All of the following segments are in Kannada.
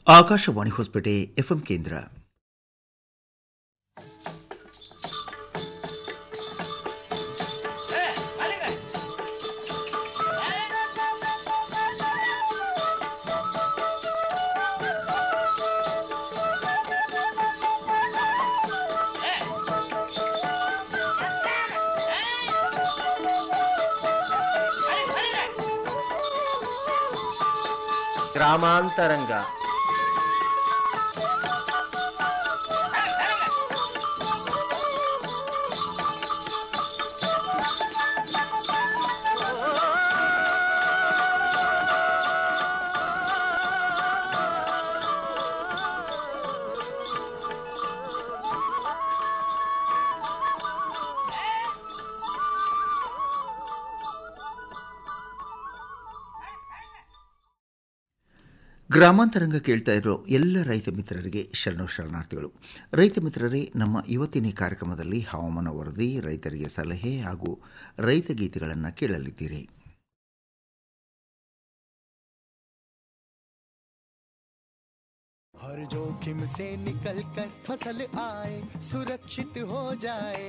ಆಕಾಶವಾಣಿ ಹೊಸಪೇಟೆ ಎಫ್ಎಂ ಕೇಂದ್ರ ಗ್ರಾಮಾಂತರಂಗ ಗ್ರಾಮಾಂತರಂಗ ಕೇಳ್ತಾ ಇರೋ ಎಲ್ಲ ರೈತ ಮಿತ್ರರಿಗೆ ಶರಣು ಶರಣಾರ್ಥಿಗಳು ರೈತ ಮಿತ್ರರೇ ನಮ್ಮ ಇವತ್ತಿನ ಈ ಕಾರ್ಯಕ್ರಮದಲ್ಲಿ ಹವಾಮಾನ ವರದಿ ರೈತರಿಗೆ ಸಲಹೆ ಹಾಗೂ ರೈತ ಗೀತೆಗಳನ್ನು ಕೇಳಲಿದ್ದೀರಿ हर जोखिम से निकल कर फसल आए सुरक्षित हो जाए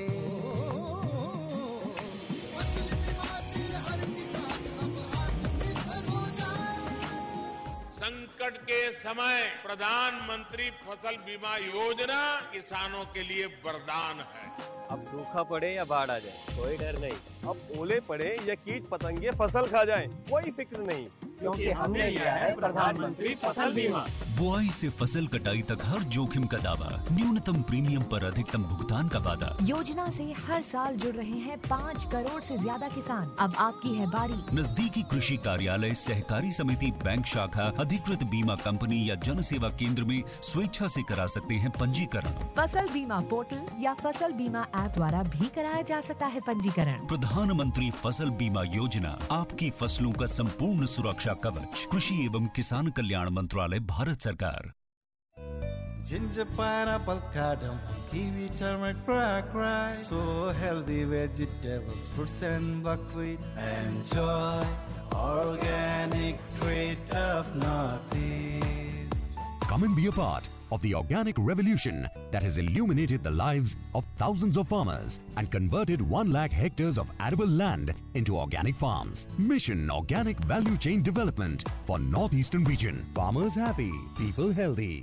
फसल बीमा से हर किसान अब आत्मनिर्भर हो जाए संकट के समय प्रधानमंत्री फसल बीमा योजना किसानों के लिए वरदान है अब सूखा पड़े या बाढ़ आ जाए कोई डर नहीं अब ओले पड़े या कीट पतंगे फसल खा जाए कोई फिक्र नहीं क्योंकि हमने लिया है प्रधानमंत्री फसल बीमा बुआई से फसल कटाई तक हर जोखिम का दावा न्यूनतम प्रीमियम पर अधिकतम भुगतान का वादा योजना से हर साल जुड़ रहे हैं पाँच करोड़ से ज्यादा किसान अब आपकी है बारी नजदीकी कृषि कार्यालय सहकारी समिति बैंक शाखा अधिकृत बीमा कंपनी या जन सेवा केंद्र में स्वेच्छा से करा सकते हैं पंजीकरण फसल बीमा पोर्टल या फसल बीमा ऐप द्वारा भी कराया जा सकता है पंजीकरण प्रधानमंत्री फसल बीमा योजना आपकी फसलों का संपूर्ण सुरक्षा कवच कृषि एवं किसान कल्याण मंत्रालय भारत सरकार Ginger, pineapple, cardamom, kiwi, turmeric, black rice. So healthy vegetables, fruits and buckwheat. Enjoy organic treat of Northeast. Come and be a part of the organic revolution that has illuminated the lives of thousands of farmers and converted 1 lakh hectares of arable land into organic farms. Mission Organic Value Chain Development for Northeastern Region. Farmers happy, people healthy.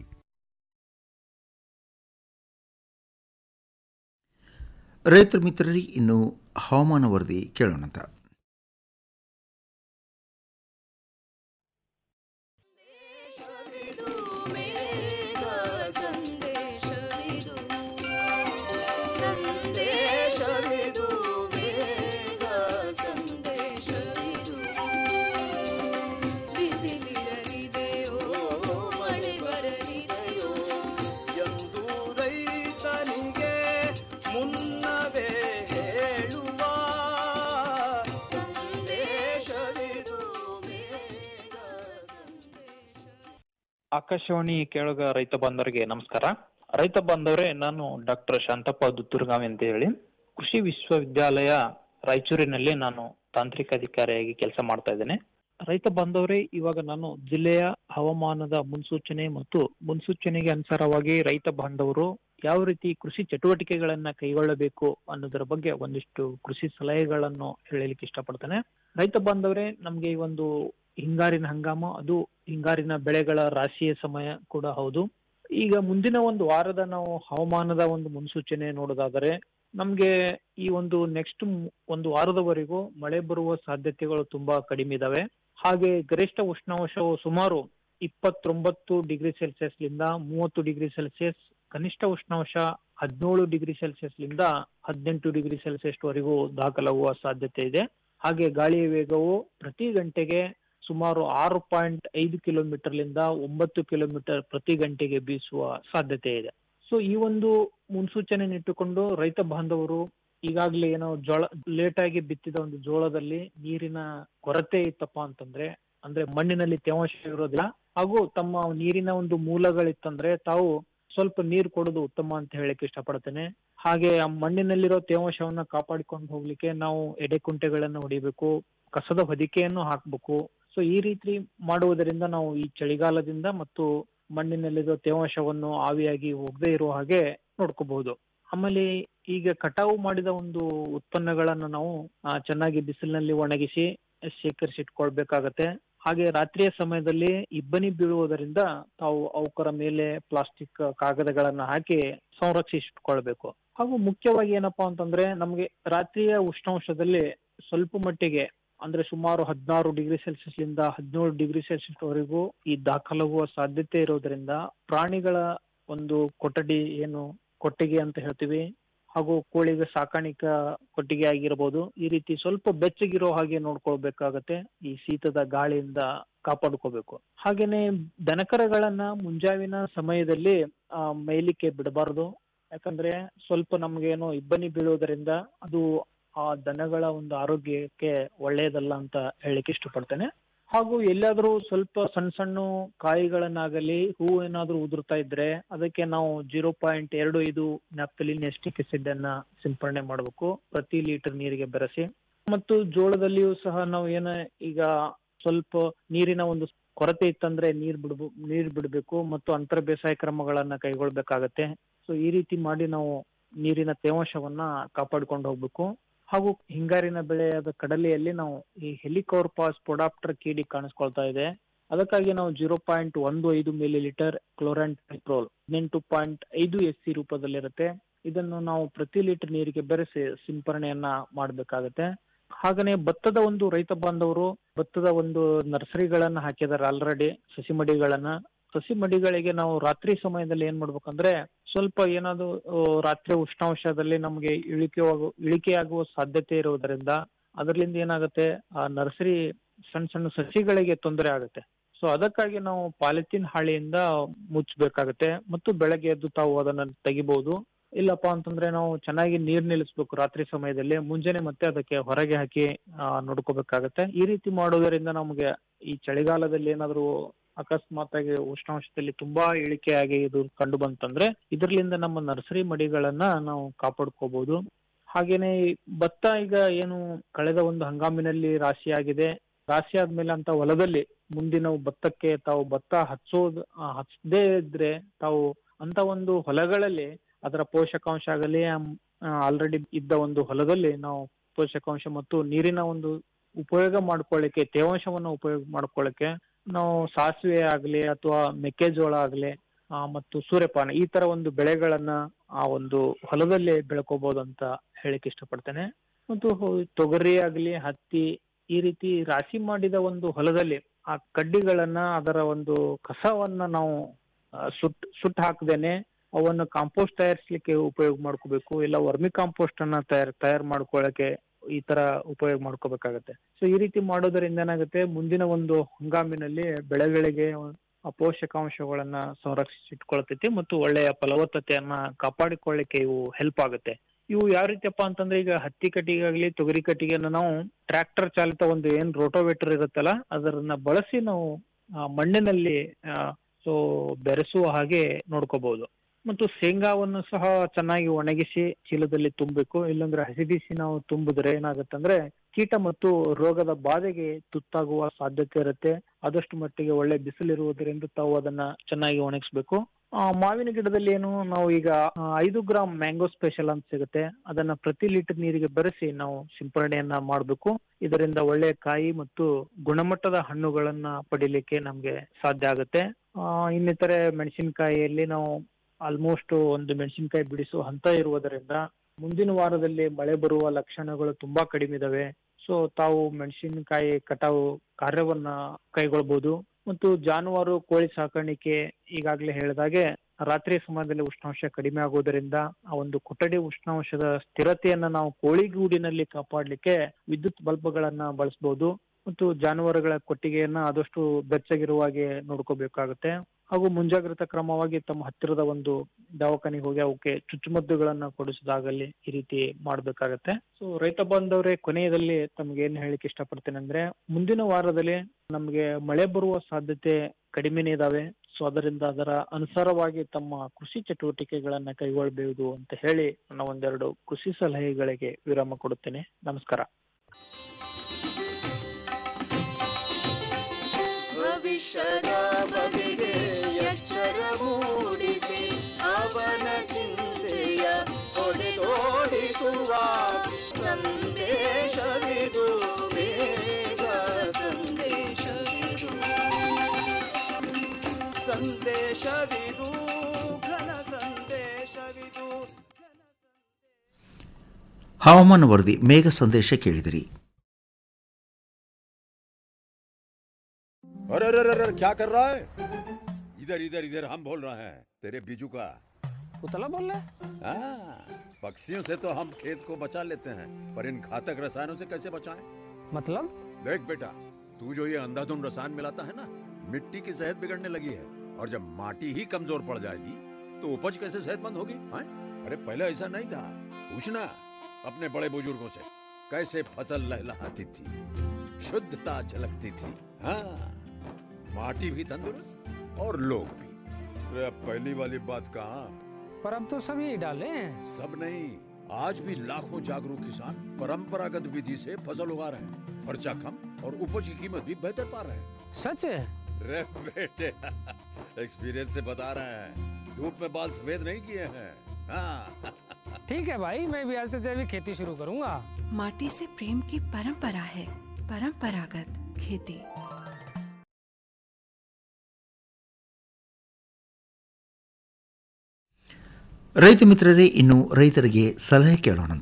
ರೈತರ ಮಿತ್ರರಿ ಇನ್ನು ಹವಾಮಾನ ವರದಿ ಕೇಳೋಣಂತ ಎಂದು ರೈತನಿಗೆ ಮುನ್ನವೇ ಹೇಳುವ ಸಂದೇಶವಿದು ಆಕಾಶವಾಣಿ ಕೇಳುಗ ರೈತ ಬಾಂಧವರಿಗೆ ನಮಸ್ಕಾರ ರೈತ ಬಾಂಧವರೇ ನಾನು ಡಾಕ್ಟರ್ ಶಾಂತಪ್ಪ ದುತ್ತೂರ್ಗಾವಿ ಅಂತ ಹೇಳಿ ಕೃಷಿ ವಿಶ್ವವಿದ್ಯಾಲಯ ರಾಯಚೂರಿನಲ್ಲಿ ನಾನು ತಾಂತ್ರಿಕ ಅಧಿಕಾರಿಯಾಗಿ ಕೆಲಸ ಮಾಡ್ತಾ ಇದ್ದೇನೆ ರೈತ ಬಾಂಧವರೇ ಇವಾಗ ನಾನು ಜಿಲ್ಲೆಯ ಹವಾಮಾನದ ಮುನ್ಸೂಚನೆ ಮತ್ತು ಮುನ್ಸೂಚನೆಗೆ ಅನುಸಾರವಾಗಿ ರೈತ ಬಾಂಧವರು ಯಾವ ರೀತಿ ಕೃಷಿ ಚಟುವಟಿಕೆಗಳನ್ನ ಕೈಗೊಳ್ಳಬೇಕು ಅನ್ನೋದರ ಬಗ್ಗೆ ಒಂದಿಷ್ಟು ಕೃಷಿ ಸಲಹೆಗಳನ್ನು ಹೇಳಲಿಕ್ಕೆ ಇಷ್ಟಪಡ್ತೇನೆ ರೈತ ಬಾಂಧವರೇ ನಮ್ಗೆ ಈ ಒಂದು ಹಿಂಗಾರಿನ ಹಂಗಾಮ ಅದು ಹಿಂಗಾರಿನ ಬೆಳೆಗಳ ರಾಶಿಯ ಸಮಯ ಕೂಡ ಹೌದು ಈಗ ಮುಂದಿನ ಒಂದು ವಾರದ ನಾವು ಹವಾಮಾನದ ಒಂದು ಮುನ್ಸೂಚನೆ ನೋಡೋದಾದರೆ ನಮ್ಗೆ ಈ ಒಂದು ನೆಕ್ಸ್ಟ್ ಒಂದು ವಾರದವರೆಗೂ ಮಳೆ ಬರುವ ಸಾಧ್ಯತೆಗಳು ತುಂಬಾ ಕಡಿಮೆ ಇದಾವೆ ಹಾಗೆ ಗರಿಷ್ಠ ಉಷ್ಣಾಂಶವು ಸುಮಾರು ಇಪ್ಪತ್ತೊಂಬತ್ತು ಡಿಗ್ರಿ ಸೆಲ್ಸಿಯಸ್ ಲಿಂದ ಮೂವತ್ತು ಡಿಗ್ರಿ ಸೆಲ್ಸಿಯಸ್ ಕನಿಷ್ಠ ಉಷ್ಣಾಂಶ ಹದಿನೇಳು ಡಿಗ್ರಿ ಸೆಲ್ಸಿಯಸ್ ಲಿಂದ ಹದಿನೆಂಟು ಡಿಗ್ರಿ ಸೆಲ್ಸಿಯಸ್ ವರೆಗೂ ದಾಖಲಾಗುವ ಸಾಧ್ಯತೆ ಇದೆ ಹಾಗೆ ಗಾಳಿಯ ವೇಗವು ಪ್ರತಿ ಗಂಟೆಗೆ ಸುಮಾರು ಆರು ಪಾಯಿಂಟ್ ಐದು ಕಿಲೋಮೀಟರ್ ಲಿಂದ ಒಂಬತ್ತು ಕಿಲೋಮೀಟರ್ ಪ್ರತಿ ಗಂಟೆಗೆ ಬೀಸುವ ಸಾಧ್ಯತೆ ಇದೆ ಸೊ ಈ ಒಂದು ಮುನ್ಸೂಚನೆ ಇಟ್ಟುಕೊಂಡು ರೈತ ಬಾಂಧವರು ಈಗಾಗಲೇ ಏನೋ ಜೋಳ ಲೇಟ್ ಆಗಿ ಬಿತ್ತಿದ ಒಂದು ಜೋಳದಲ್ಲಿ ನೀರಿನ ಕೊರತೆ ಇತ್ತಪ್ಪ ಅಂತಂದ್ರೆ ಅಂದ್ರೆ ಮಣ್ಣಿನಲ್ಲಿ ತೇವಾಂಶ ಇರೋದಿಲ್ಲ ಹಾಗೂ ತಮ್ಮ ನೀರಿನ ಒಂದು ಮೂಲಗಳಿತ್ತಂದ್ರೆ ತಾವು ಸ್ವಲ್ಪ ನೀರು ಕೊಡೋದು ಉತ್ತಮ ಅಂತ ಹೇಳಕ್ ಇಷ್ಟಪಡ್ತೇನೆ ಹಾಗೆ ಆ ಮಣ್ಣಿನಲ್ಲಿರೋ ತೇವಾಂಶವನ್ನ ಕಾಪಾಡಿಕೊಂಡು ಹೋಗ್ಲಿಕ್ಕೆ ನಾವು ಎಡೆಕುಂಟೆಗಳನ್ನು ಹೊಡಿಬೇಕು ಕಸದ ಹೊದಿಕೆಯನ್ನು ಹಾಕ್ಬೇಕು ಸೊ ಈ ರೀತಿ ಮಾಡುವುದರಿಂದ ನಾವು ಈ ಚಳಿಗಾಲದಿಂದ ಮತ್ತು ಮಣ್ಣಿನಲ್ಲಿರೋ ತೇವಾಂಶವನ್ನು ಆವಿಯಾಗಿ ಹೋಗದೆ ಇರುವ ಹಾಗೆ ನೋಡ್ಕೋಬಹುದು ಆಮೇಲೆ ಈಗ ಕಟಾವು ಮಾಡಿದ ಒಂದು ಉತ್ಪನ್ನಗಳನ್ನ ನಾವು ಆ, ಚೆನ್ನಾಗಿ ಬಿಸಿಲಿನಲ್ಲಿ ಒಣಗಿಸಿ ಶೇಖರಿಸಿಟ್ಕೊಳ್ಬೇಕಾಗತ್ತೆ ಹಾಗೆ ರಾತ್ರಿಯ ಸಮಯದಲ್ಲಿ ಇಬ್ಬನಿ ಬೀಳುವುದರಿಂದ ತಾವು ಅವುಕರ ಮೇಲೆ ಪ್ಲಾಸ್ಟಿಕ್ ಕಾಗದಗಳನ್ನ ಹಾಕಿ ಸಂರಕ್ಷಿಸಿಟ್ಕೊಳ್ಬೇಕು ಹಾಗೂ ಮುಖ್ಯವಾಗಿ ಏನಪ್ಪಾ ಅಂತಂದ್ರೆ ನಮಗೆ ರಾತ್ರಿಯ ಉಷ್ಣಾಂಶದಲ್ಲಿ ಸ್ವಲ್ಪ ಮಟ್ಟಿಗೆ ಅಂದ್ರೆ ಸುಮಾರು ಹದಿನಾರು ಡಿಗ್ರಿ ಸೆಲ್ಸಿಯಸ್ ಇಂದ ಹದಿನೇಳು ಡಿಗ್ರಿ ಸೆಲ್ಸಿಯಸ್ ವರೆಗೂ ಈ ದಾಖಲಾಗುವ ಸಾಧ್ಯತೆ ಇರೋದ್ರಿಂದ ಪ್ರಾಣಿಗಳ ಒಂದು ಕೊಠಡಿ ಏನು ಕೊಟ್ಟಿಗೆ ಅಂತ ಹೇಳ್ತೀವಿ ಹಾಗೂ ಕೋಳಿಗೆ ಸಾಕಾಣಿಕಾ ಕೊಟ್ಟಿಗೆ ಆಗಿರ್ಬೋದು ಈ ರೀತಿ ಸ್ವಲ್ಪ ಬೆಚ್ಚಗಿರೋ ಹಾಗೆ ನೋಡ್ಕೊಳ್ಬೇಕಾಗತ್ತೆ ಈ ಶೀತದ ಗಾಳಿಯಿಂದ ಕಾಪಾಡ್ಕೋಬೇಕು ಹಾಗೇನೆ ದನಕರಗಳನ್ನ ಮುಂಜಾವಿನ ಸಮಯದಲ್ಲಿ ಆ ಮೇಯ್ಲಿಕ್ಕೆ ಬಿಡಬಾರ್ದು ಯಾಕಂದ್ರೆ ಸ್ವಲ್ಪ ನಮ್ಗೇನು ಇಬ್ಬನಿ ಬೀಳೋದರಿಂದ ಅದು ಆ ದನಗಳ ಒಂದು ಆರೋಗ್ಯಕ್ಕೆ ಒಳ್ಳೆಯದಲ್ಲ ಅಂತ ಹೇಳಲಿಕ್ಕೆ ಇಷ್ಟಪಡ್ತೇನೆ ಹಾಗೂ ಎಲ್ಲಾದ್ರೂ ಸ್ವಲ್ಪ ಸಣ್ಣ ಸಣ್ಣ ಕಾಯಿಗಳನ್ನಾಗಲಿ ಹೂವು ಏನಾದ್ರೂ ಉದುರ್ತಾ ಇದ್ರೆ ಅದಕ್ಕೆ ನಾವು ಜೀರೋ ಪಾಯಿಂಟ್ ಎರಡು ಐದು ನ್ಯಾಪ್ತಲಿನ್ ಎಸ್ಟಿಕ್ ಆಸಿಡ್ ಅನ್ನ ಸಿಂಪರಣೆ ಮಾಡಬೇಕು ಪ್ರತಿ ಲೀಟರ್ ನೀರಿಗೆ ಬೆರೆಸಿ ಮತ್ತು ಜೋಳದಲ್ಲಿಯೂ ಸಹ ನಾವು ಏನ ಈಗ ಸ್ವಲ್ಪ ನೀರಿನ ಒಂದು ಕೊರತೆ ಇತ್ತಂದ್ರೆ ನೀರ್ ಬಿಡ್ಬು ನೀರ್ ಬಿಡಬೇಕು ಮತ್ತು ಅಂತರ ಬೇಸಾಯ ಕ್ರಮಗಳನ್ನ ಕೈಗೊಳ್ಬೇಕಾಗತ್ತೆ ಸೊ ಈ ರೀತಿ ಮಾಡಿ ನಾವು ನೀರಿನ ತೇವಾಂಶವನ್ನ ಕಾಪಾಡ್ಕೊಂಡು ಹೋಗ್ಬೇಕು ಹಾಗೂ ಹಿಂಗಾರಿನ ಬೆಳೆಯಾದ ಕಡಲೆಯಲ್ಲಿ ನಾವು ಈ ಹೆಲಿಕೋರ್ಪಾಸ್ ಪೊಡಾಪ್ಟರ್ ಕೀಡಿ ಕಾಣಿಸ್ಕೊಳ್ತಾ ಇದೆ ಅದಕ್ಕಾಗಿ ನಾವು ಜೀರೋ ಪಾಯಿಂಟ್ ಒಂದು ಐದು ಮಿಲಿ ಲೀಟರ್ ಕ್ಲೋರಾಂಟ್ ಪೆಟ್ರೋಲ್ ಹದಿನೆಂಟು ಪಾಯಿಂಟ್ ಐದು ಎಸ್ ಸಿ ರೂಪದಲ್ಲಿರುತ್ತೆ ಇದನ್ನು ನಾವು ಪ್ರತಿ ಲೀಟರ್ ನೀರಿಗೆ ಬೆರೆಸಿ ಸಿಂಪರಣೆಯನ್ನ ಮಾಡಬೇಕಾಗತ್ತೆ ಹಾಗನೇ ಭತ್ತದ ಒಂದು ರೈತ ಬಾಂಧವರು ಭತ್ತದ ಒಂದು ನರ್ಸರಿಗಳನ್ನ ಹಾಕಿದಾರೆ ಆಲ್ರೆಡಿ ಸಸಿ ಮಡಿಗಳನ್ನ ಸಸಿ ಮಡಿಗಳಿಗೆ ನಾವು ರಾತ್ರಿ ಸಮಯದಲ್ಲಿ ಏನ್ ಮಾಡ್ಬೇಕಂದ್ರೆ ಸ್ವಲ್ಪ ಏನಾದ್ರು ಆ, ರಾತ್ರಿ ಉಷ್ಣಾಂಶದಲ್ಲಿ ನಮಗೆ ಇಳಿಕೆ ಇಳಿಕೆಯಾಗುವ ಸಾಧ್ಯತೆ ಇರುವುದರಿಂದ ಅದರಿಂದ ಏನಾಗುತ್ತೆ ಆ ನರ್ಸರಿ ಸಣ್ಣ ಸಣ್ಣ ಸಸಿಗಳಿಗೆ ತೊಂದರೆ ಆಗುತ್ತೆ ಸೊ ಅದಕ್ಕಾಗಿ ನಾವು ಪಾಲಿಥಿನ್ ಹಾಳೆಯಿಂದ ಮುಚ್ಚಬೇಕಾಗತ್ತೆ ಮತ್ತು ಬೆಳಗ್ಗೆ ಎದ್ದು ತಾವು ಅದನ್ನ ತೆಗಿಬಹುದು ಇಲ್ಲಪ್ಪ ಅಂತಂದ್ರೆ ನಾವು ಚೆನ್ನಾಗಿ ನೀರ್ ನಿಲ್ಲಿಸ್ಬೇಕು ರಾತ್ರಿ ಸಮಯದಲ್ಲಿ ಮುಂಜಾನೆ ಮತ್ತೆ ಅದಕ್ಕೆ ಹೊರಗೆ ಹಾಕಿ ಆ, ನೋಡ್ಕೋಬೇಕಾಗತ್ತೆ ಈ ರೀತಿ ಮಾಡೋದರಿಂದ ನಮಗೆ ಈ ಚಳಿಗಾಲದಲ್ಲಿ ಏನಾದ್ರು ಅಕಸ್ಮಾತ್ ಆಗಿ ಉಷ್ಣಾಂಶದಲ್ಲಿ ತುಂಬಾ ಇಳಿಕೆಯಾಗಿ ಇದು ಕಂಡು ಬಂತಂದ್ರೆ ಇದರಿಂದ ನಮ್ಮ ನರ್ಸರಿ ಮಡಿಗಳನ್ನ ನಾವು ಕಾಪಾಡ್ಕೋಬಹುದು ಹಾಗೇನೆ ಈ ಭತ್ತ ಈಗ ಏನು ಕಳೆದ ಒಂದು ಹಂಗಾಮಿನಲ್ಲಿ ರಾಶಿ ಆಗಿದೆ ರಾಶಿ ಆದ್ಮೇಲೆ ಅಂತ ಹೊಲದಲ್ಲಿ ಮುಂದಿನ ಭತ್ತಕ್ಕೆ ತಾವು ಭತ್ತ ಹಚ್ಚೋದು ಆ, ಹಚ್ಚದೇ ಇದ್ರೆ ತಾವು ಅಂತ ಒಂದು ಹೊಲಗಳಲ್ಲಿ ಅದರ ಪೋಷಕಾಂಶ ಆಗಲಿ ಆಲ್ರೆಡಿ ಇದ್ದ ಒಂದು ಹೊಲದಲ್ಲಿ ನಾವು ಪೋಷಕಾಂಶ ಮತ್ತು ನೀರಿನ ಒಂದು ಉಪಯೋಗ ಮಾಡ್ಕೊಳ್ಳಿಕ್ಕೆ ತೇವಾಂಶವನ್ನು ಉಪಯೋಗ ಮಾಡ್ಕೊಳ್ಳಿಕ್ಕೆ ನಾವು ಸಾಸಿವೆ ಆಗ್ಲಿ ಅಥವಾ ಮೆಕ್ಕೆಜೋಳ ಆಗ್ಲಿ ಆ, ಮತ್ತು ಸೂರ್ಯಪಾನ ಈ ತರ ಒಂದು ಬೆಳೆಗಳನ್ನ ಆ ಒಂದು ಹೊಲದಲ್ಲಿ ಬೆಳ್ಕೋಬಹುದು ಅಂತ ಹೇಳಿಕ್ ಇಷ್ಟಪಡ್ತೇನೆ ಮತ್ತು ಹೊ- ತೊಗರಿ ಆಗ್ಲಿ ಹತ್ತಿ ಈ ರೀತಿ ರಾಶಿ ಮಾಡಿದ ಒಂದು ಹೊಲದಲ್ಲಿ ಆ ಕಡ್ಡಿಗಳನ್ನ ಅದರ ಒಂದು ಕಸವನ್ನ ನಾವು ಆ, ಸುಟ್ ಸುಟ್ಟು ಹಾಕದೇನೆ ಅವನ್ನು ಕಾಂಪೋಸ್ಟ್ ತಯಾರಿಸ್ಲಿಕ್ಕೆ ಉಪಯೋಗ ಮಾಡ್ಕೋಬೇಕು ಇಲ್ಲ ವರ್ಮಿ ಕಾಂಪೋಸ್ಟ್ ಅನ್ನ ತಯಾರ್ ತಯಾರು ಮಾಡ್ಕೊಳ್ಳಕ್ಕೆ ಈ ತರ ಉಪಯೋಗ ಮಾಡ್ಕೋಬೇಕಾಗತ್ತೆ ಸೊ ಈ ರೀತಿ ಮಾಡೋದರಿಂದ ಏನಾಗುತ್ತೆ ಮುಂದಿನ ಒಂದು ಹಂಗಾಮಿನಲ್ಲಿ ಬೆಳೆಗಳಿಗೆ ಆ ಪೋಷಕಾಂಶಗಳನ್ನ ಸಂರಕ್ಷಿಸಿಟ್ಕೊಳ್ತೈತಿ ಮತ್ತು ಒಳ್ಳೆಯ ಫಲವತ್ತತೆಯನ್ನ ಕಾಪಾಡಿಕೊಳ್ಳಿಕ್ಕೆ ಇವು ಹೆಲ್ಪ್ ಆಗುತ್ತೆ ಇವು ಯಾವ ರೀತಿಯಪ್ಪ ಅಂತಂದ್ರೆ ಈಗ ಹತ್ತಿ ಕಟ್ಟಿಗೆ ಆಗ್ಲಿ ತೊಗರಿ ಕಟ್ಟಿಗೆಯನ್ನ ನಾವು ಟ್ರ್ಯಾಕ್ಟರ್ ಚಾಲಿತ ಒಂದು ಏನ್ ರೋಟೋವೇಟರ್ ಇರುತ್ತಲ್ಲ ಅದನ್ನ ಬಳಸಿ ನಾವು ಆ, ಮಣ್ಣಿನಲ್ಲಿ ಸೊ ಬೆರೆಸುವ ಹಾಗೆ ನೋಡ್ಕೋಬಹುದು ಮತ್ತು ಶೇಂಗಾವನ್ನು ಸಹ ಚೆನ್ನಾಗಿ ಒಣಗಿಸಿ ಚೀಲದಲ್ಲಿ ತುಂಬಬೇಕು ಇಲ್ಲಾಂದ್ರೆ ಹಸಿಬಿಸಿ ನಾವು ತುಂಬಿದ್ರೆ ಏನಾಗುತ್ತಂದ್ರೆ ಕೀಟ ಮತ್ತು ರೋಗದ ಬಾಧೆಗೆ ತುತ್ತಾಗುವ ಸಾಧ್ಯತೆ ಇರುತ್ತೆ ಆದಷ್ಟು ಮಟ್ಟಿಗೆ ಒಳ್ಳೆ ಬಿಸಿಲಿರುವುದರಿಂದ ತಾವು ಅದನ್ನ ಚೆನ್ನಾಗಿ ಒಣಗಿಸ್ಬೇಕು ಆ, ಮಾವಿನ ಗಿಡದಲ್ಲಿ ಏನು ನಾವು ಈಗ ಆ, ಐದು ಗ್ರಾಮ್ ಮ್ಯಾಂಗೋ ಸ್ಪೆಷಲ್ ಅಂತ ಸಿಗುತ್ತೆ ಅದನ್ನ ಪ್ರತಿ ಲೀಟರ್ ನೀರಿಗೆ ಬೆರೆಸಿ ನಾವು ಸಿಂಪರಣೆಯನ್ನ ಮಾಡಬೇಕು ಇದರಿಂದ ಒಳ್ಳೆಯ ಕಾಯಿ ಮತ್ತು ಗುಣಮಟ್ಟದ ಹಣ್ಣುಗಳನ್ನ ಪಡಿಲಿಕ್ಕೆ ನಮ್ಗೆ ಸಾಧ್ಯ ಆಗುತ್ತೆ ಆ, ಇನ್ನಿತರೆ ಮೆಣಸಿನಕಾಯಿಯಲ್ಲಿ ನಾವು ಆಲ್ಮೋಸ್ಟ್ ಒಂದು ಮೆಣಸಿನಕಾಯಿ ಬಿಡಿಸುವ ಹಂತ ಇರುವುದರಿಂದ ಮುಂದಿನ ವಾರದಲ್ಲಿ ಮಳೆ ಬರುವ ಲಕ್ಷಣಗಳು ತುಂಬಾ ಕಡಿಮೆ ಇದಾವೆ ಸೊ ತಾವು ಮೆಣಸಿನಕಾಯಿ ಕಟಾವು ಕಾರ್ಯವನ್ನ ಕೈಗೊಳ್ಬಹುದು ಮತ್ತು ಜಾನುವಾರು ಕೋಳಿ ಸಾಕಾಣಿಕೆ ಈಗಾಗಲೇ ಹೇಳಿದಾಗೆ ರಾತ್ರಿ ಸಮಯದಲ್ಲಿ ಉಷ್ಣಾಂಶ ಕಡಿಮೆ ಆಗುವುದರಿಂದ ಆ ಒಂದು ಕೊಠಡಿ ಉಷ್ಣಾಂಶದ ಸ್ಥಿರತೆಯನ್ನ ನಾವು ಕೋಳಿಗೂಡಿನಲ್ಲಿ ಕಾಪಾಡಲಿಕ್ಕೆ ವಿದ್ಯುತ್ ಬಲ್ಬ್ಗಳನ್ನ ಬಳಸಬಹುದು ಮತ್ತು ಜಾನುವಾರುಗಳ ಕೊಟ್ಟಿಗೆಯನ್ನ ಆದಷ್ಟು ಬೆಚ್ಚಗಿರುವ ಹಾಗೆ ನೋಡ್ಕೋಬೇಕಾಗುತ್ತೆ ಹಾಗೂ ಮುಂಜಾಗ್ರತಾ ಕ್ರಮವಾಗಿ ತಮ್ಮ ಹತ್ತಿರದ ಒಂದು ದವಾಖಾನೆಗೆ ಹೋಗಿ ಅವಕ್ಕೆ ಚುಚ್ಚುಮದ್ದುಗಳನ್ನ ಕೊಡಿಸೋದಾಗಲಿ ಈ ರೀತಿ ಮಾಡ್ಬೇಕಾಗತ್ತೆ ಸೊ ರೈತ ಬಾಂಧವರೇ ಕೊನೆಯದಲ್ಲಿ ತಮ್ಗೆ ಏನ್ ಹೇಳಿಕ್ ಇಷ್ಟಪಡ್ತೇನೆ ಅಂದ್ರೆ ಮುಂದಿನ ವಾರದಲ್ಲಿ ನಮ್ಗೆ ಮಳೆ ಬರುವ ಸಾಧ್ಯತೆ ಕಡಿಮೆನೇ ಇದಾವೆ ಸೊ ಅದರಿಂದ ಅದರ ಅನುಸಾರವಾಗಿ ತಮ್ಮ ಕೃಷಿ ಚಟುವಟಿಕೆಗಳನ್ನ ಕೈಗೊಳ್ಳಬಹುದು ಅಂತ ಹೇಳಿ ನನ್ನ ಒಂದೆರಡು ಕೃಷಿ ಸಲಹೆಗಳಿಗೆ ವಿರಾಮ ಕೊಡುತ್ತೇನೆ ನಮಸ್ಕಾರ ವಿಷದ ಬಗೆಗೆ ಎಚ್ಚರ ಮೂಡಿಸಿ ಅವನ ಚಿಂತೆಯ ಹೊಡೆದೋಡಿಸುವ ಸಂದೇಶವಿದು ಬೇಗ ಸಂದೇಶವಿದು ಸಂದೇಶವಿದು ಘನ ಸಂದೇಶವಿದು ಹವಾಮಾನ ವರದಿ ಮೇಘ ಸಂದೇಶ ಕೇಳಿದಿರಿ अरे अरे अरे अरे, क्या कर रहा है इधर इधर इधर हम बोल रहे हैं तेरे बीजू का उतला बोल रहा है हाँ, पक्षियों से तो हम खेत को बचा लेते हैं पर इन घातक रसायनों से कैसे बचाएं? मतलब देख बेटा तू जो ये अंधाधुंध रसायन मिलाता है ना मिट्टी की सेहत बिगड़ने लगी है और जब माटी ही कमजोर पड़ जाएगी तो उपज कैसे सेहतमंद होगी हाँ? अरे पहले ऐसा नहीं था पूछना अपने बड़े बुजुर्गों से कैसे फसल लहलहाती थी शुद्धता झलकती थी हाँ माटी भी तंदुरुस्त और लोग भी अरे अब पहली वाली बात कहाँ पर अब तो सभी डाले हैं सब नहीं आज भी लाखों जागरूक किसान परंपरागत विधि से फसल उगा रहे हैं खर्चा कम और उपज की कीमत भी बेहतर पा रहे हैं सच है रे बेटे एक्सपीरियंस से बता रहे हैं धूप में बाल सफेद नहीं किए हैं हाँ ठीक है भाई मैं भी आज से जैविक खेती शुरू करूंगा माटी से प्रेम की परंपरा है परंपरागत खेती ರೈತ ಮಿತ್ರರೇ ಇನ್ನು ರೈತರಿಗೆ ಸಲಹೆ ಕೇಳೋಣಂತ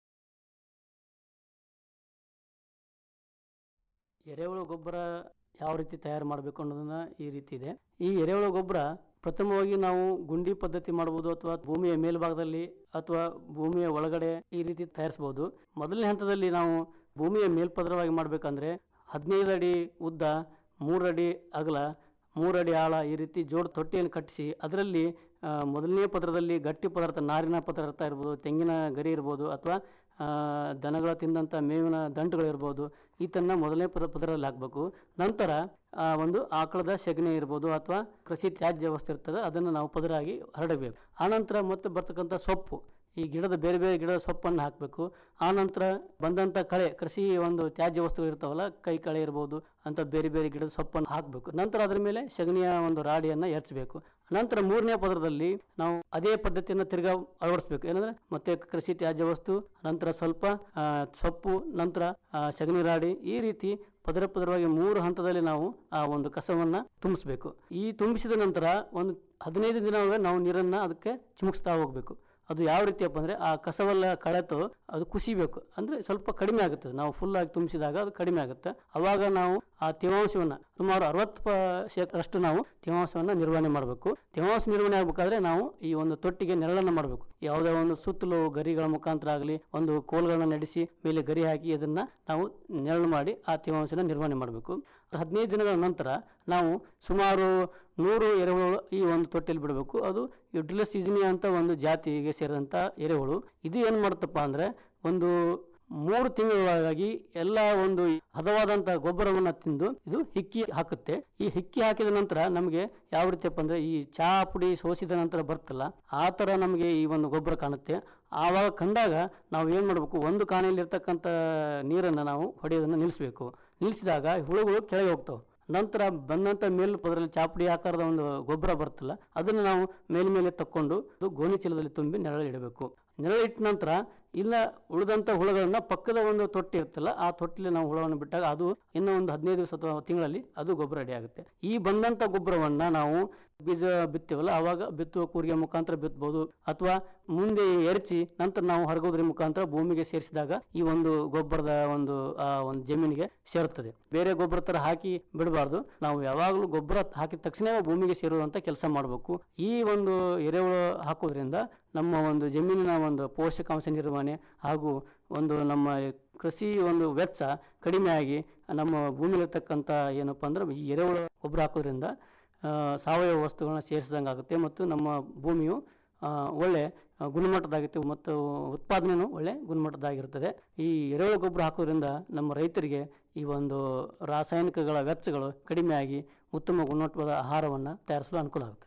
ಎರೆಹುಳು ಗೊಬ್ಬರ ಯಾವ ರೀತಿ ತಯಾರು ಮಾಡಬೇಕು ಅನ್ನೋದನ್ನ ಈ ರೀತಿ ಇದೆ ಈ ಎರೆಹುಳು ಗೊಬ್ಬರ ಪ್ರಥಮವಾಗಿ ನಾವು ಗುಂಡಿ ಪದ್ಧತಿ ಮಾಡ್ಬೋದು ಅಥವಾ ಭೂಮಿಯ ಮೇಲ್ಭಾಗದಲ್ಲಿ ಅಥವಾ ಭೂಮಿಯ ಒಳಗಡೆ ಈ ರೀತಿ ತಯಾರಿಸ್ಬೋದು ಮೊದಲನೇ ಹಂತದಲ್ಲಿ ನಾವು ಭೂಮಿಯ ಮೇಲ್ಪದರವಾಗಿ ಮಾಡಬೇಕಂದ್ರೆ ಹದಿನೈದು ಅಡಿ ಉದ್ದ ಮೂರು ಅಡಿ ಅಗಲ ಮೂರು ಅಡಿ ಆಳ ಈ ರೀತಿ ಜೋಡು ತೊಟ್ಟಿಯನ್ನು ಕಟ್ಟಿಸಿ ಅದರಲ್ಲಿ ಆ, ಮೊದಲನೇ ಪದರದಲ್ಲಿ ಗಟ್ಟಿ ಪದಾರ್ಥ ನಾರಿನ ಪದಾರ್ಥ ಇರ್ಬೋದು ತೆಂಗಿನ ಗರಿ ಇರ್ಬೋದು ಅಥವಾ ಆ, ದನಗಳ ತಿಂದಂಥ ಮೇವಿನ ದಂಟುಗಳಿರ್ಬೋದು ಈತನ್ನ ಮೊದಲನೇ ಪದ ಪದರಲ್ಲಿ ಹಾಕಬೇಕು ನಂತರ ಆ, ಒಂದು ಆಕಳದ ಸೆಗಣಿ ಇರ್ಬೋದು ಅಥವಾ ಕೃಷಿ ತ್ಯಾಜ್ಯ ವಸ್ತು ಇರ್ತದೆ ಅದನ್ನು ನಾವು ಪದರಾಗಿ ಹರಡಬೇಕು ಆನಂತರ ಮತ್ತೆ ಬರ್ತಕ್ಕಂಥ ಸೊಪ್ಪು ಈ ಗಿಡದ ಬೇರೆ ಬೇರೆ ಗಿಡದ ಸೊಪ್ಪನ್ನು ಹಾಕಬೇಕು ಆನಂತರ ಬಂದಂಥ ಕಳೆ ಕೃಷಿ ಒಂದು ತ್ಯಾಜ್ಯ ವಸ್ತುಗಳು ಇರ್ತಾವಲ್ಲ ಕೈ ಕಳೆ ಇರ್ಬೋದು ಅಂತ ಬೇರೆ ಬೇರೆ ಗಿಡದ ಸೊಪ್ಪನ್ನು ಹಾಕಬೇಕು ನಂತರ ಅದರ ಮೇಲೆ ಸಗಣಿಯ ಒಂದು ರಾಡಿಯನ್ನು ಎರಚಬೇಕು ನಂತರ ಮೂರನೇ ಪದರದಲ್ಲಿ ನಾವು ಅದೇ ಪದ್ಧತಿಯನ್ನು ತಿರ್ಗಾ ಅಳವಡಿಸ್ಬೇಕು ಏನಂದ್ರೆ ಮತ್ತೆ ಕೃಷಿ ತ್ಯಾಜ್ಯ ವಸ್ತು ನಂತರ ಸ್ವಲ್ಪ ಆ, ಸೊಪ್ಪು ನಂತರ ಆ, ಸಗಣಿ ರಾಡಿ ಈ ರೀತಿ ಪದರ ಪದರವಾಗಿ ಮೂರು ಹಂತದಲ್ಲಿ ನಾವು ಆ ಒಂದು ಕಸವನ್ನ ತುಂಬಿಸ್ಬೇಕು ಈ ತುಂಬಿಸಿದ ನಂತರ ಒಂದು ಹದಿನೈದು ದಿನ ಒಳಗೆ ನಾವು ನೀರನ್ನ ಅದಕ್ಕೆ ಚಿಮುಕ್ಸ್ತಾ ಹೋಗ್ಬೇಕು ಅದು ಯಾವ ರೀತಿಯಪ್ಪ ಅಂದರೆ ಆ ಕಸವೆಲ್ಲ ಕಳೆತು ಅದು ಕುಸಿಬೇಕು ಅಂದರೆ ಸ್ವಲ್ಪ ಕಡಿಮೆ ಆಗುತ್ತೆ ನಾವು ಫುಲ್ ಆಗಿ ತುಂಬಿಸಿದಾಗ ಅದು ಕಡಿಮೆ ಆಗುತ್ತೆ ಅವಾಗ ನಾವು ಆ ತೇವಾಂಶವನ್ನು ಸುಮಾರು ಅರವತ್ತು ಶೇಕಡಷ್ಟು ನಾವು ತೇವಾಂಶವನ್ನು ನಿರ್ವಹಣೆ ಮಾಡಬೇಕು ತೇವಾಂಶ ನಿರ್ವಹಣೆ ಆಗಬೇಕಾದ್ರೆ ನಾವು ಈ ಒಂದು ತೊಟ್ಟಿಗೆ ನೆರಳನ್ನು ಮಾಡಬೇಕು ಯಾವುದೇ ಒಂದು ಸುತ್ತಲೂ ಗರಿಗಳ ಮುಖಾಂತರ ಆಗಲಿ ಒಂದು ಕೋಲ್ಗಳನ್ನ ನಡೆಸಿ ಮೇಲೆ ಗರಿ ಹಾಕಿ ಅದನ್ನ ನಾವು ನೆರಳು ಮಾಡಿ ಆ ತೇವಾಂಶನ ನಿರ್ವಹಣೆ ಮಾಡಬೇಕು ಹದಿನೈದು ದಿನಗಳ ನಂತರ ನಾವು ಸುಮಾರು ನೂರು ಎರೆಹುಳು ಈ ಒಂದು ತೊಟ್ಟಿಯಲ್ಲಿ ಬಿಡಬೇಕು ಅದು ಯುಡ್ರಿಲಸ್ ಇಜಿನಿ ಅಂತ ಒಂದು ಜಾತಿಗೆ ಸೇರಿದಂಥ ಎರೆಹುಳು ಇದು ಏನು ಮಾಡುತ್ತಪ್ಪ ಅಂದರೆ ಒಂದು ಮೂರು ತಿಂಗಳೊಳಗಾಗಿ ಎಲ್ಲ ಒಂದು ಹದವಾದಂಥ ಗೊಬ್ಬರವನ್ನು ತಿಂದು ಇದು ಹಿಕ್ಕಿ ಹಾಕುತ್ತೆ ಈ ಹಿಕ್ಕಿ ಹಾಕಿದ ನಂತರ ನಮಗೆ ಯಾವ ರೀತಿಯಪ್ಪ ಅಂದರೆ ಈ ಚಹಾ ಪುಡಿ ಸೋಸಿದ ನಂತರ ಬರ್ತಲ್ಲ ಆ ಥರ ನಮಗೆ ಈ ಒಂದು ಗೊಬ್ಬರ ಕಾಣುತ್ತೆ ಆವಾಗ ಕಂಡಾಗ ನಾವು ಏನು ಮಾಡಬೇಕು ಒಂದು ಕಾಣೆಯಲ್ಲಿ ಇರ್ತಕ್ಕಂಥ ನೀರನ್ನು ನಾವು ಹೊಡೆಯೋದನ್ನು ನಿಲ್ಲಿಸಬೇಕು ನಿಲ್ಲಿಸಿದಾಗ ಹುಳುಗಳು ಕೆಳಗೆ ಹೋಗ್ತಾವೆ ನಂತರ ಬಂದಂಥ ಮೇಲು ಪದರಲ್ಲಿ ಚಾಪುಡಿ ಆಕಾರದ ಒಂದು ಗೊಬ್ಬರ ಬರುತ್ತಲ್ಲ ಅದನ್ನು ನಾವು ಮೇಲ್ಮೇಲೆ ತಕ್ಕೊಂಡು ಅದು ಗೋಣಿ ಚೀಲದಲ್ಲಿ ತುಂಬಿ ನೆರಳು ಇಡಬೇಕು ನೆರಳು ಇಟ್ಟ ನಂತರ ಇಲ್ಲ ಉಳಿದಂಥ ಹುಳುಗಳನ್ನ ಪಕ್ಕದ ಒಂದು ತೊಟ್ಟಿ ಇರ್ತಲ್ಲ ಆ ತೊಟ್ಟಿಲಿ ನಾವು ಹುಳವನ್ನು ಬಿಟ್ಟಾಗ ಅದು ಇನ್ನೂ ಒಂದು ಹದಿನೈದು ದಿವಸ ಅಥವಾ ತಿಂಗಳಲ್ಲಿ ಅದು ಗೊಬ್ಬರ ರೆಡಿ ಆಗುತ್ತೆ ಈ ಬಂದಂಥ ಗೊಬ್ಬರವನ್ನ ನಾವು ಬೀಜ ಬಿತ್ತೀವಲ್ಲ ಆವಾಗ ಬಿತ್ತುವ ಕೂರಿಗೆ ಮುಖಾಂತರ ಬಿತ್ತಬಹುದು ಅಥವಾ ಮುಂದೆ ಎರಚಿ ನಂತರ ನಾವು ಹರಗೋದ್ರ ಮುಖಾಂತರ ಭೂಮಿಗೆ ಸೇರಿಸಿದಾಗ ಈ ಒಂದು ಗೊಬ್ಬರದ ಒಂದು ಆ ಒಂದು ಜಮೀನಿಗೆ ಸೇರುತ್ತದೆ ಬೇರೆ ಗೊಬ್ಬರ ತರ ಹಾಕಿ ಬಿಡಬಾರ್ದು ನಾವು ಯಾವಾಗಲೂ ಗೊಬ್ಬರ ಹಾಕಿದ ತಕ್ಷಣ ಭೂಮಿಗೆ ಸೇರುವಂತ ಕೆಲಸ ಮಾಡಬೇಕು ಈ ಒಂದು ಎರೆಹುಳು ಹಾಕೋದ್ರಿಂದ ನಮ್ಮ ಒಂದು ಜಮೀನಿನ ಒಂದು ಪೋಷಕಾಂಶ ನಿರ್ವಹಣೆ ಹಾಗೂ ಒಂದು ನಮ್ಮ ಕೃಷಿ ಒಂದು ವೆಚ್ಚ ಕಡಿಮೆ ಆಗಿ ನಮ್ಮ ಭೂಮಿಲಿರ್ತಕ್ಕಂಥ ಏನಪ್ಪ ಅಂದ್ರೆ ಈ ಎರೆಹುಳು ಗೊಬ್ಬರ ಹಾಕೋದ್ರಿಂದ ಆ, ಸಾವಯವ ವಸ್ತುಗಳನ್ನ ಸೇರಿಸಿದಂಗೆ ಆಗುತ್ತೆ ಮತ್ತು ನಮ್ಮ ಭೂಮಿಯು ಆ, ಒಳ್ಳೆ ಆ, ಗುಣಮಟ್ಟದಾಗಿರುತ್ತೆ ಮತ್ತು ಉತ್ಪಾದನೆಯೂ ಒಳ್ಳೆ ಗುಣಮಟ್ಟದಾಗಿರ್ತದೆ ಈ ಎರೆಹುಳು ಗೊಬ್ಬರ ಹಾಕೋದ್ರಿಂದ ನಮ್ಮ ರೈತರಿಗೆ ಈ ಒಂದು ರಾಸಾಯನಿಕಗಳ ವೆಚ್ಚಗಳು ಕಡಿಮೆಯಾಗಿ ಉತ್ತಮ ಗುಣಮಟ್ಟದ ಆಹಾರವನ್ನು ತಯಾರಿಸಲು ಅನುಕೂಲ ಆಗುತ್ತೆ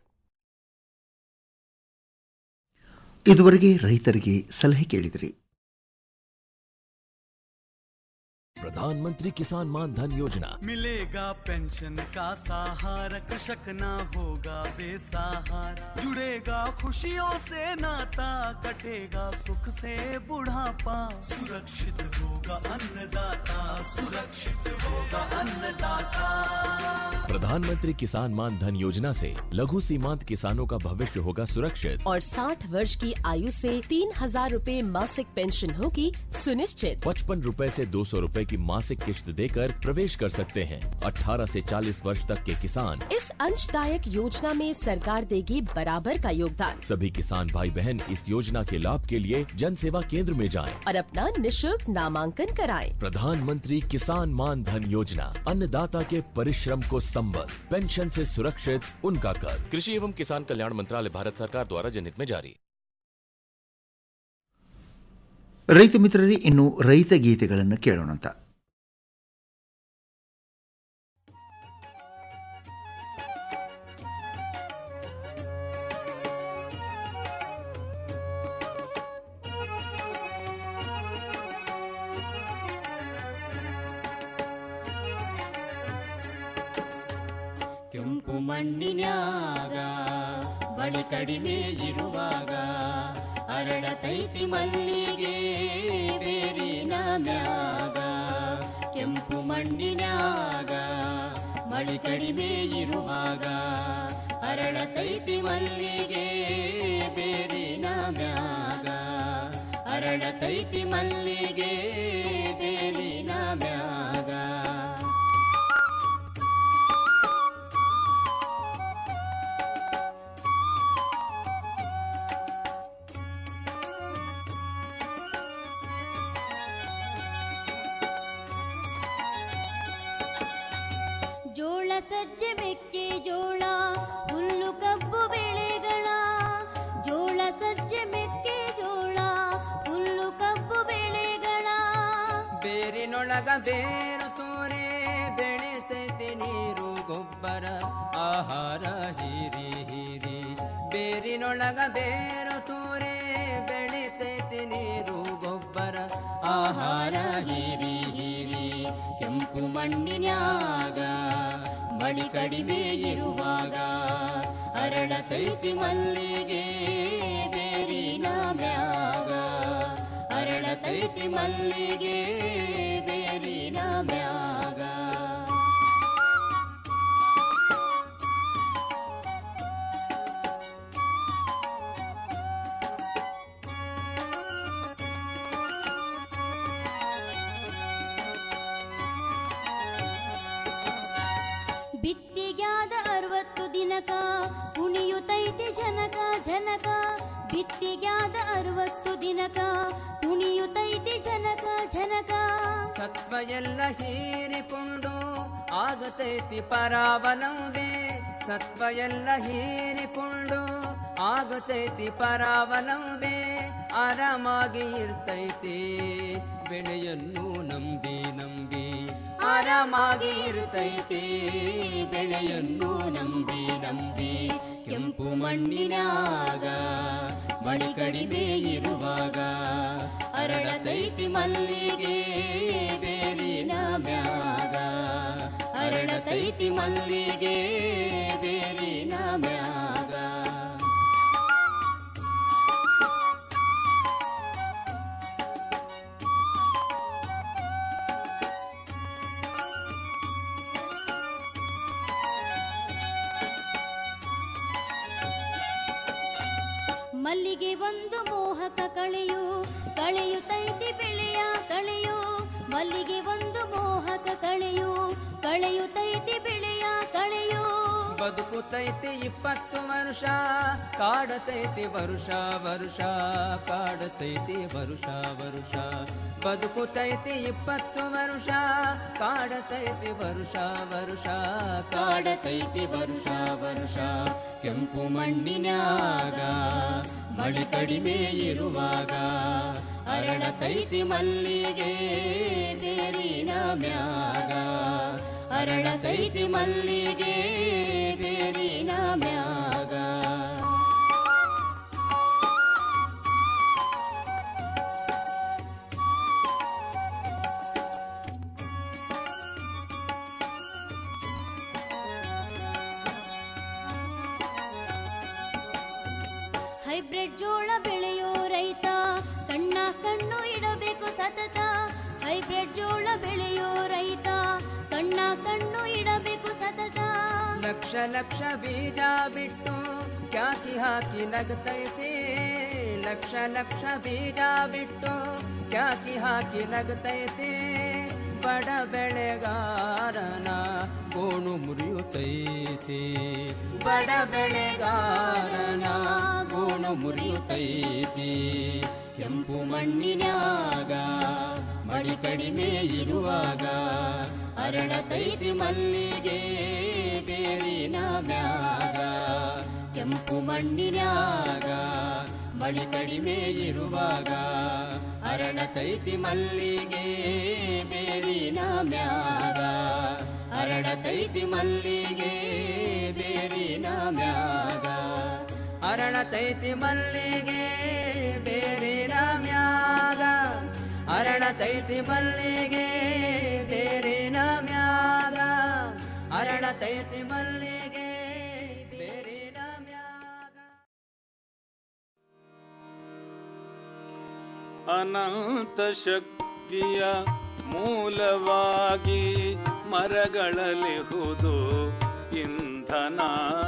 ಇದುವರೆಗೆ ರೈತರಿಗೆ ಸಲಹೆ ಕೇಳಿದಿರಿ प्रधानमंत्री किसान मान धन योजना मिलेगा पेंशन का सहारा कृषक ना होगा बेसहारा जुड़ेगा खुशियों से नाता कटेगा सुख से बुढ़ापा सुरक्षित होगा अन्नदाता सुरक्षित होगा अन्नदाता प्रधानमंत्री किसान मान धन योजना से लघु सीमांत किसानों का भविष्य होगा सुरक्षित और 60 वर्ष की आयु से तीन हजार रूपए मासिक पेंशन होगी सुनिश्चित पचपन रूपए ऐसी दो सौ रूपए की मासिक किश्त देकर प्रवेश कर सकते हैं 18 से 40 वर्ष तक के किसान इस अंशदायक योजना में सरकार देगी बराबर का योगदान सभी किसान भाई बहन इस योजना के लाभ के लिए जन सेवा केंद्र में जाएं। और अपना निशुल्क नामांकन कराएं। प्रधानमंत्री किसान मान धन योजना अन्नदाता के परिश्रम को संबल पेंशन से सुरक्षित उनका कर कृषि एवं किसान कल्याण मंत्रालय भारत सरकार द्वारा जनहित में जारी ರೈತ ಮಿತ್ರರೇ ಇನ್ನು ರೈತ ಗೀತೆಗಳನ್ನು ಕೇಳೋಣಂತ ಕೆಂಪು ಮಣ್ಣಿನ್ಯಾಗ ಬಳಿ ಕಡಿಮೆ ಇರುವಾಗ ಅರಳತೈತಿ ಮಲ್ಲಿಗೆ ಬೇರಿನ ಮ್ಯಾಗ ಕೆಂಪು ಮಣ್ಣಿನ್ಯಾಗ ಬಳಿ ಕಡಿಮೆ ಇರುವಾಗ ಅರಳತೈತಿ ಮಲ್ಲಿಗೆ ಬೇರಿನ ಮ್ಯಾಗ ಅರಳತೈತಿ ಮಲ್ಲಿಗೆ ಬೇರಿನ ಮ್ಯಾಗ ಜೋಳ ಸಜ್ಜೆ ಮೆಕ್ಕೆ ಜೋಳ ಹುಲ್ಲು ಕಬ್ಬು ಬೆಳೆಗಳ ಜೋಳ ಸಜ್ಜೆ ಮೆಕ್ಕೆ ಜೋಳ ಹುಲ್ಲು ಕಬ್ಬು ಬೆಳೆಗಳ ಬೇರಿನೊಳಗ ಬೇರು ತೋರೆ ಬೆಳೆಸೈತಿ ನೀರು ಗೊಬ್ಬರ ಆಹಾರ ಹೀರಿ ಹೀರಿ ಬೇರಿನೊಳಗ ಬೇರು ತೋರೆ ಬೆಳೆಸೈತಿ ನೀರು ಗೊಬ್ಬರ ಆಹಾರ ಹೀರಿ ಹೀರಿ ಕೆಂಪು ಮಣ್ಣಿನ್ಯಾಗ ಮಡಿ ಕಡಿಮೆ ಇರುವಾಗ ಅರಳತೈತಿ ಮಲ್ಲಿಗೆ ಬೇರಿನ ಮ್ಯಾಗ ಅರಳತೈತಿ ಮಲ್ಲಿಗೆ ಬೇರಿನ ಮ್ಯಾಗ ಬಿತ್ತಿಗ್ಯಾದ ಅರವತ್ತು ದಿನಕ ಕುಣಿಯುತ್ತೈತಿ ಜನಕ ಜನಕ ಬಿತ್ತಿಗ್ಯಾದ ಅರವತ್ತು ದಿನಕ ಕುಣಿಯುತ್ತೈತಿ ಜನಕ ಜನಕ ಸತ್ವ ಎಲ್ಲ ಹೀರಿಕೊಂಡು ಆಗತೈತಿ ಪರಾವಲಂಬೆ ಸತ್ವ ಎಲ್ಲ ಹೀರಿಕೊಂಡು ಆಗತೈತಿ ಪರಾವಲಂಬೆ ಆರಾಮಾಗಿ ಇರ್ತೈತಿ ಬೆಳೆಯನ್ನು ನಂಬಿ ನಂಬಿ ಆರಾಮಾಗಿ ಇರ್ತೈತಿ ಬೆಳೆಯನ್ನು ನಂಬಿ ನಂಬಿ ಕೆಂಪು ಮಣ್ಣಿನಾಗ ಮಡಿ ಕಡಿಮೆ ಇರುವಾಗ ಅರಳತೈತಿ ಮಲ್ಲಿಗೆ ಬೇರಿನ ಮ್ಯಾಗ ಅರಳತೈತಿ ಮಲ್ಲಿಗೆ ಬೇರಿನ ಮ್ಯಾಗ ಮಲ್ಲಿಗೆ ಒಂದು ಮೋಹಕ ಕಳೆಯು ಕಳೆಯುತ್ತೈತಿ ಬೆಳೆಯ ಕಳೆಯು ಮಲ್ಲಿಗೆ ಒಂದು ಮೋಹಕ ಕಳೆಯು ಕಳೆಯುತ್ತೈತಿ ಬೆಳೆಯ ಕಳೆಯು ಬದುಕುತೈತಿ ಇಪ್ಪತ್ತು ವರ್ಷ ಕಾಡತೈತಿ ವರುಷ ವರುಷ ಕಾಡತೈತಿ ವರುಷ ವರುಷ ಬದುಕುತೈತಿ ಇಪ್ಪತ್ತು ವರ್ಷ ಕಾಡತೈತಿ ವರುಷ ವರುಷ ಕಾಡತೈತಿ ವರುಷ ವರುಷ ಕೆಂಪು ಮಣ್ಣಿನ್ಯಾಗ ಮಳೆ ಕಡಿಮೆ ಇರುವಾಗ ಅರಳತೈತಿ ಮಲ್ಲಿಗೆ ಬೇರಿನ ಮ್ಯಾಗ ಅರಳತೈತಿ ಮಲ್ಲಿಗೆ ಬೇರಿನ ಮ್ಯಾಗ ಹೈಬ್ರಿಡ್ ಜೋಳ ಬೆಳೆಯೋ ರೈತ ಕಣ್ಣ ಕಣ್ಣು ಇಡಬೇಕು ಸತತ ಹೈಬ್ರಿಡ್ ಜೋಳ ಬೆಳೆಯೋ ರೈತ ಕಣ್ಣ ಕಣ್ಣು ಇಡಬೇಕು ಸತತ ಲಕ್ಷ ಲಕ್ಷ ಬೀಜ ಬಿಟ್ಟು ಕ್ಯಾಕಿ ಹಾಕಿ ನಗತೈತಿ ಲಕ್ಷ ಲಕ್ಷ ಬೀಜ ಬಿಟ್ಟು ಕ್ಯಾಕಿ ಹಾಕಿ ನಗತೈತಿ ಬಡ ಬೆಳೆಗಾರನ ಗೋಣು ಮುರಿಯುತ್ತೈತಿ ಬಡ ಬೆಳೆಗಾರನ ಗೋಣು ಮುರಿಯುತ್ತೈತಿ ಕೆಂಪು ಮಣ್ಣಿನ್ಯಾಗ ಮಳಿ ಕಡಿಮೆ ಇರುವಾಗ ಅರಳತೈತಿ ಮಲ್ಲಿಗೆ ಬೇರಿನ ಮ್ಯಾಗ ಕೆಂಪು ಮಣ್ಣಿನ್ಯಾಗ ಮಳಿ ಕಡಿಮೆ ಇರುವಾಗ ಅರಳತೈತಿ ಮಲ್ಲಿಗೆ ಬೇರಿನ ಮ್ಯಾಗ ಅರಳತೈತಿ ಮಲ್ಲಿಗೆ ಬೇರಿನ ಮ್ಯಾಗ ಅರಣತೈತಿ ಮಲ್ಲಿಗೆ ಬೇರಿನ ಮ್ಯಾಗ ಅರಣತೈತಿ ಮಲ್ಲಿಗೆ ಬೇರಿನ ಮ್ಯಾಗ ಅರಣತೈತಿ ಮಲ್ಲಿಗೆ ಬೇರಿನ ಮ್ಯಾಗ ಅನಂತ ಶಕ್ತಿಯ ಮೂಲವಾಗಿ ಮರಗಳಲಿಹುದು ಇಂಧನ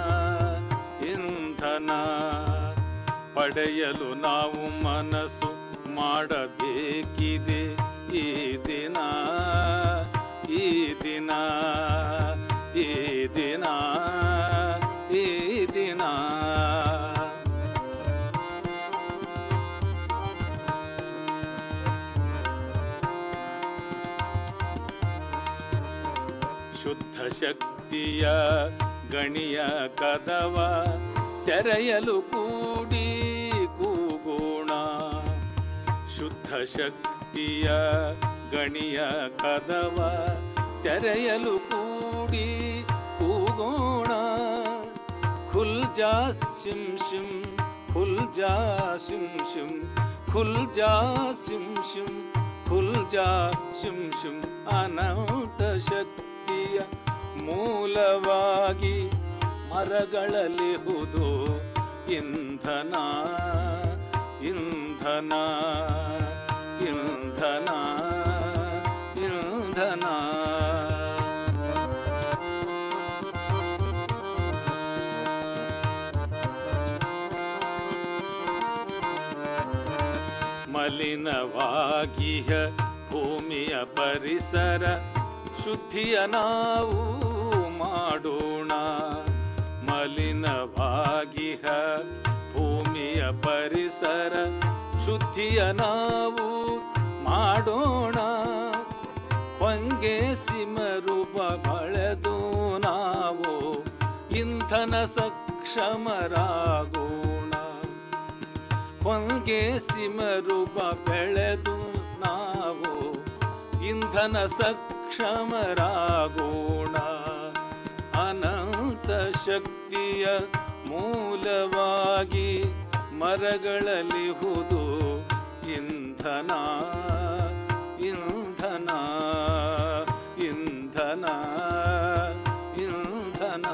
ಇಂಧನ ಪಡೆಯಲು ನಾವು ಮನಸ್ಸು ಮಾಡಬೇಕಿದೆ ಈ ದಿನ ಈ ದಿನ ಈ ದಿನ ಈ ದಿನ ಶುದ್ಧ ಶಕ್ತಿಯ ಗಣಿಯ ಕದವ ತೆರೆಯಲು ಕೂಡಿ ಕೂಗೋಣ ಶುದ್ಧ ಶಕ್ತಿಯ ಗಣಿಯ ಕದವ ತೆರೆಯಲು ಕೂಡಿ ಕೂಗೋಣ ಖುಲ್ ಜಾ ಸಿಂ ಶಿಂ ಖುಲ್ ಜಾ ಸಿಂ ಶಿಂ ಖುಲ್ ಜಾ ಸಿಂ ಶಿಂ ಖುಲ್ ಜಾ ಶಿಂ ಶಿಂ ಅನಂತ ಶಕ್ತಿಯ ಮೂಲವಾಗಿ ಮರಗಳಲಿಹುದು ಇಂಧನ ಇಂಧನ ಇಂಧನ ಇಂಧನ ಮಲಿನವಾಗಿಹ ಭೂಮಿಯ ಪರಿಸರ ಶುದ್ಧಿಯ ನಾವು ಮಾಡೋಣ ಮಲಿನವಾಗಿಹ ಭೂಮಿಯ ಪರಿಸರ ಶುದ್ಧಿಯ ನಾವು ಮಾಡೋಣ ಹೊಂಗೆ ಸಿಮರೂಪ ಬಳೆದು ನಾವು ಇಂಧನ ಸಕ್ಷಮರಾಗೋಣ ಹೊಂಗೆ ಸಿಮರೂಪ ಬೆಳೆದು ನಾವು ಇಂಧನ ಸಕ್ಷಮರಾಗೋಣ ಅನಂತ ಶಕ್ತಿಯ ಮೂಲವಾಗಿ ಮರಗಳಲಿಹುದು ಇಂಧನ ಇಂಧನ ಇಂಧನ ಇಂಧನ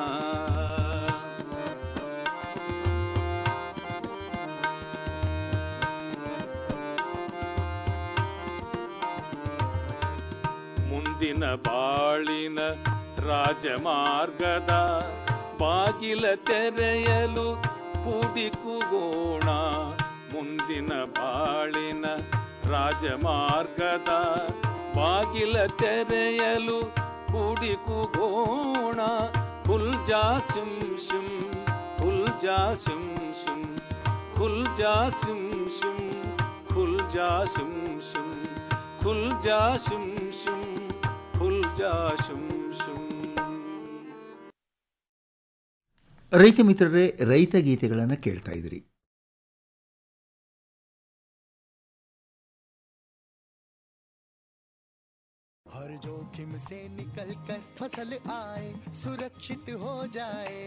ಮುಂದಿನ ಬಾಳಿನ ರಾಜಮಾರ್ಗದ ಬಾಗಿಲ ತೆರೆಯಲು ಕೂಡಿ ಕೂಗೋಣ ಮುಂದಿನ ಬಾಳಿನ ರಾಜಮಾರ್ಗದ ಬಾಗಿಲ ತೆರೆಯಲು ಕೂಡಿ ಕೂಗೋಣ ಖುಲ್ ಜಾ ಸಿಂ ಶಿಂ ಖುಲ್ ಜಾ ಸಿಂ ಶಿಂ ಖುಲ್ ಜಾ ಸಿಂ ಶಿಂ ಖುಲ್ ಜಾ ಸಿಂ ಶಿಂ ಖುಲ್ ಜಾ ಶಿಂ ಶಿಂ ಖುಲ್ ಜಾ ಶಿಂ ಶಿಂ ರೈತ ಮಿತ್ರರೇ ರೈತ ಗೀತೆಗಳನ್ನು ಕೇಳ್ತಾ ಇದ್ರಿ हर जोखिम से निकल कर फसल आए सुरक्षित हो जाए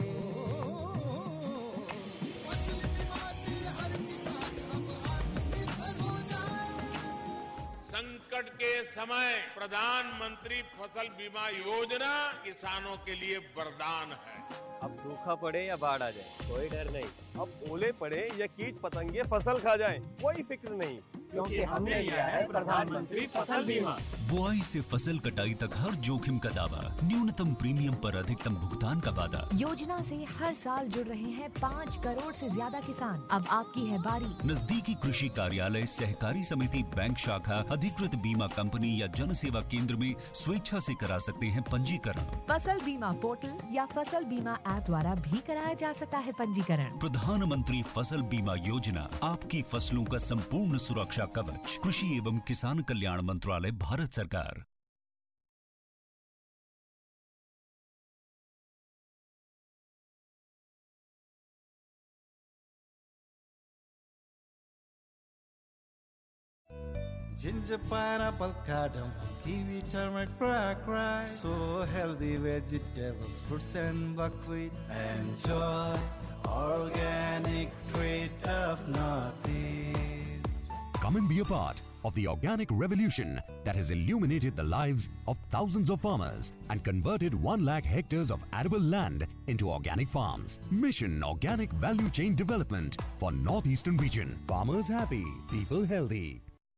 फसल बीमा से हर किसान अब आत्मनिर्भर हो जाए संकट के समय प्रधानमंत्री फसल बीमा योजना किसानों के लिए वरदान है अब सूखा पड़े या बाढ़ आ जाए कोई डर नहीं अब ओले पड़े या कीट पतंगे फसल खा जाए कोई फिक्र नहीं क्योंकि हमने लिया है प्रधानमंत्री फसल बीमा बुआई से फसल कटाई तक हर जोखिम का दावा न्यूनतम प्रीमियम पर अधिकतम भुगतान का वादा योजना से हर साल जुड़ रहे हैं पाँच करोड़ से ज्यादा किसान अब आपकी है बारी नजदीकी कृषि कार्यालय सहकारी समिति बैंक शाखा अधिकृत बीमा कंपनी या जन सेवा केंद्र में स्वेच्छा से करा सकते हैं पंजीकरण फसल बीमा पोर्टल या फसल बीमा ऐप द्वारा भी कराया जा सकता है पंजीकरण प्रधानमंत्री फसल बीमा योजना आपकी फसलों का संपूर्ण सुरक्षा कवच कृषि एवं किसान कल्याण मंत्रालय भारत सरकार Ginger, pineapple, cardamom, kiwi, turmeric, black rice. So healthy vegetables, fruits and buckwheat. Enjoy organic treat of Northeast. Come and be a part of the organic revolution that has illuminated the lives of thousands of farmers and converted 1 lakh hectares of arable land into organic farms. Mission Organic Value Chain Development for Northeastern Region. Farmers happy, people healthy.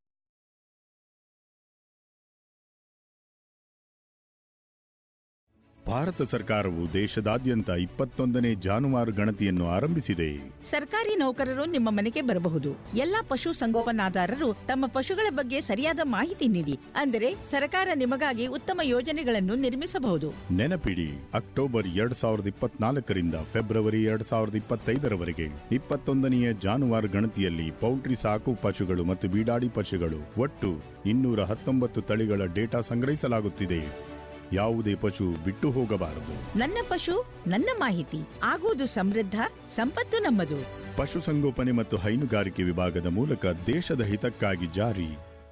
Bharat ಸರ್ಕಾರವು ದೇಶದಾದ್ಯಂತ ಇಪ್ಪತ್ತೊಂದನೇ ಜಾನುವಾರು ಗಣತಿಯನ್ನು ಆರಂಭಿಸಿದೆ ಸರ್ಕಾರಿ ನೌಕರರು ನಿಮ್ಮ ಮನೆಗೆ ಬರಬಹುದು ಎಲ್ಲಾ ಪಶು ಸಂಗೋಪನಾದಾರರು ತಮ್ಮ ಪಶುಗಳ ಬಗ್ಗೆ ಸರಿಯಾದ ಮಾಹಿತಿ ನೀಡಿ ಅಂದರೆ ಸರ್ಕಾರ ನಿಮಗಾಗಿ ಉತ್ತಮ ಯೋಜನೆಗಳನ್ನು ನಿರ್ಮಿಸಬಹುದು ನೆನಪಿಡಿ ಅಕ್ಟೋಬರ್ ಎರಡ್ ಸಾವಿರದ ಇಪ್ಪತ್ನಾಲ್ಕರಿಂದ ಫೆಬ್ರವರಿ ಎರಡ್ ಸಾವಿರದ ಇಪ್ಪತ್ತೈದರವರೆಗೆ ಇಪ್ಪತ್ತೊಂದನೆಯ ಜಾನುವಾರು ಗಣತಿಯಲ್ಲಿ ಪೌಲ್ಟ್ರಿ ಸಾಕು ಪಶುಗಳು ಮತ್ತು ಬೀಡಾಡಿ ಪಶುಗಳು ಒಟ್ಟು ಇನ್ನೂರ ಹತ್ತೊಂಬತ್ತು ತಳಿಗಳ ಡೇಟಾ ಸಂಗ್ರಹಿಸಲಾಗುತ್ತಿದೆ ಯಾವುದೇ ಪಶು ಬಿಟ್ಟು ಹೋಗಬಾರದು ನನ್ನ ಪಶು ನನ್ನ ಮಾಹಿತಿ ಆಗುವುದು ಸಮೃದ್ಧ ಸಂಪತ್ತು ನಮ್ಮದು ಪಶುಸಂಗೋಪನೆ ಮತ್ತು ಹೈನುಗಾರಿಕೆ ವಿಭಾಗದ ಮೂಲಕ ದೇಶದ ಹಿತಕ್ಕಾಗಿ ಜಾರಿ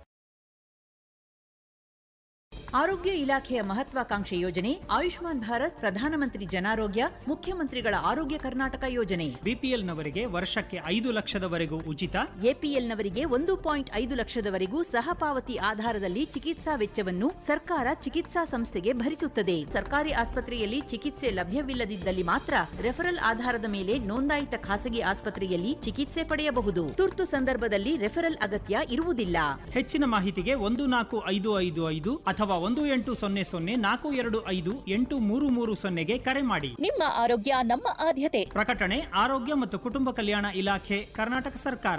ಆರೋಗ್ಯ ಇಲಾಖೆಯ ಮಹತ್ವಾಕಾಂಕ್ಷೆ ಯೋಜನೆ ಆಯುಷ್ಮಾನ್ ಭಾರತ್ ಪ್ರಧಾನಮಂತ್ರಿ ಜನಾರೋಗ್ಯ ಮುಖ್ಯಮಂತ್ರಿಗಳ ಆರೋಗ್ಯ ಕರ್ನಾಟಕ ಯೋಜನೆ ಬಿಪಿಎಲ್ನವರಿಗೆ ವರ್ಷಕ್ಕೆ ಐದು ಲಕ್ಷದವರೆಗೂ ಉಚಿತ ಎಪಿಎಲ್ನವರಿಗೆ ಒಂದು ಪಾಯಿಂಟ್ ಐದು ಲಕ್ಷದವರೆಗೂ ಸಹಪಾವತಿ ಆಧಾರದಲ್ಲಿ ಚಿಕಿತ್ಸಾ ವೆಚ್ಚವನ್ನು ಸರ್ಕಾರ ಚಿಕಿತ್ಸಾ ಸಂಸ್ಥೆಗೆ ಭರಿಸುತ್ತದೆ ಸರ್ಕಾರಿ ಆಸ್ಪತ್ರೆಯಲ್ಲಿ ಚಿಕಿತ್ಸೆ ಲಭ್ಯವಿಲ್ಲದಿದ್ದಲ್ಲಿ ಮಾತ್ರ ರೆಫರಲ್ ಆಧಾರದ ಮೇಲೆ ನೋಂದಾಯಿತ ಖಾಸಗಿ ಆಸ್ಪತ್ರೆಯಲ್ಲಿ ಚಿಕಿತ್ಸೆ ಪಡೆಯಬಹುದು ತುರ್ತು ಸಂದರ್ಭದಲ್ಲಿ ರೆಫರಲ್ ಅಗತ್ಯ ಇರುವುದಿಲ್ಲ ಹೆಚ್ಚಿನ ಮಾಹಿತಿಗೆ ಒಂದು ನಾಲ್ಕು ಐದು ಐದು ಐದು ಅಥವಾ ಒಂದು ಎಂಟು ಸೊನ್ನೆ ಸೊನ್ನೆ ನಾಲ್ಕು ಎರಡು ಐದು ಎಂಟು ಮೂರು ಮೂರು ಸೊನ್ನೆಗೆ ಕರೆ ಮಾಡಿ ನಿಮ್ಮ ಆರೋಗ್ಯ ನಮ್ಮ ಆದ್ಯತೆ ಪ್ರಕಟಣೆ ಆರೋಗ್ಯ ಮತ್ತು ಕುಟುಂಬ ಕಲ್ಯಾಣ ಇಲಾಖೆ ಕರ್ನಾಟಕ ಸರ್ಕಾರ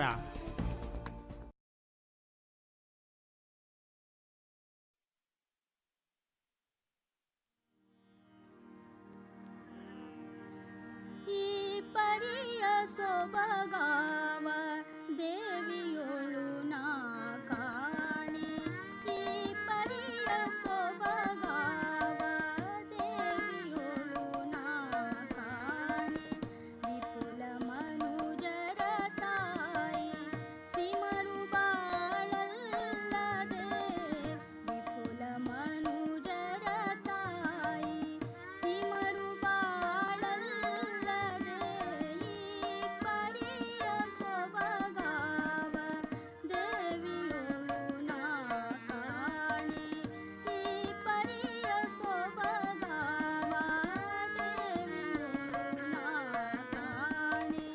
ಈ ಪರಿಯ ಸೊಬಗಾವ ದೇವಿಯೊಳು ನಾ ಕಾಣೆ ಈ ಪರಿಯ ಸೊಬಗಾವ ದೇವಿಯೊಳು ನಾ ಕಾಣೆ ವಿಪುಲ ಮನುಜರ ತಾಯಿ ಸಿಮರು ಬಾಳಲ್ಲದೆ ವಿಪುಲ ಮನುಜರ ತಾಯಿ ಸಿಮರು ಬಾಳಲ್ಲದೆ ಈ ಪರಿಯ ಸೊಬಗಾವ ದೇವಿಯೊಳು ನಾ ಕಾಣೆ ಈ ಪರಿಯ ಸೊಬಗಾವ ದೇವಿಯೊಳು ನಾ ಕಾಣೆ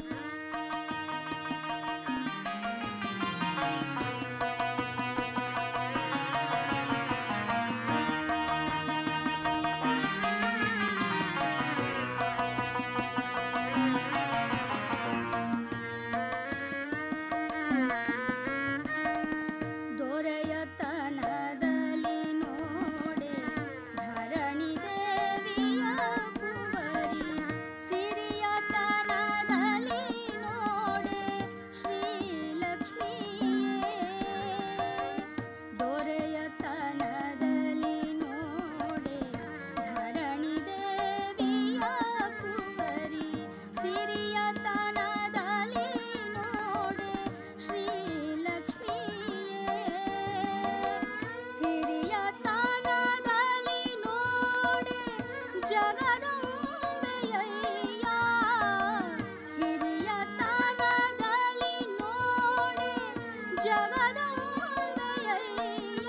ದೊರೆಯತನದಲ್ಲಿ ನೋಡೆ ಧರಣಿ ದೇವಿಯ ಕುವರಿ ಸಿರಿಯತನದಲ್ಲಿ ನೋಡೆ ಶ್ರೀಲಕ್ಷ್ಮಿಯೇ ದೊರೆಯತನದಲ್ಲಿ ನೋಡೆ ಧರಣಿ ದೇವಿಯ ಕುವರಿ ಸಿರಿಯತನದಲ್ಲಿ ನೋಡೆ ಶ್ರೀಲಕ್ಷ್ಮಿಯೇ ಹಿರಿಯ ತಾನದಲ್ಲಿ ನೋಡೆ ಜಗದಂಬೆಯಯ್ಯ ಹಿರಿಯ ತಾನದಲ್ಲಿ ನೋಡೆ ಜಗದಂಬೆಯಯ್ಯ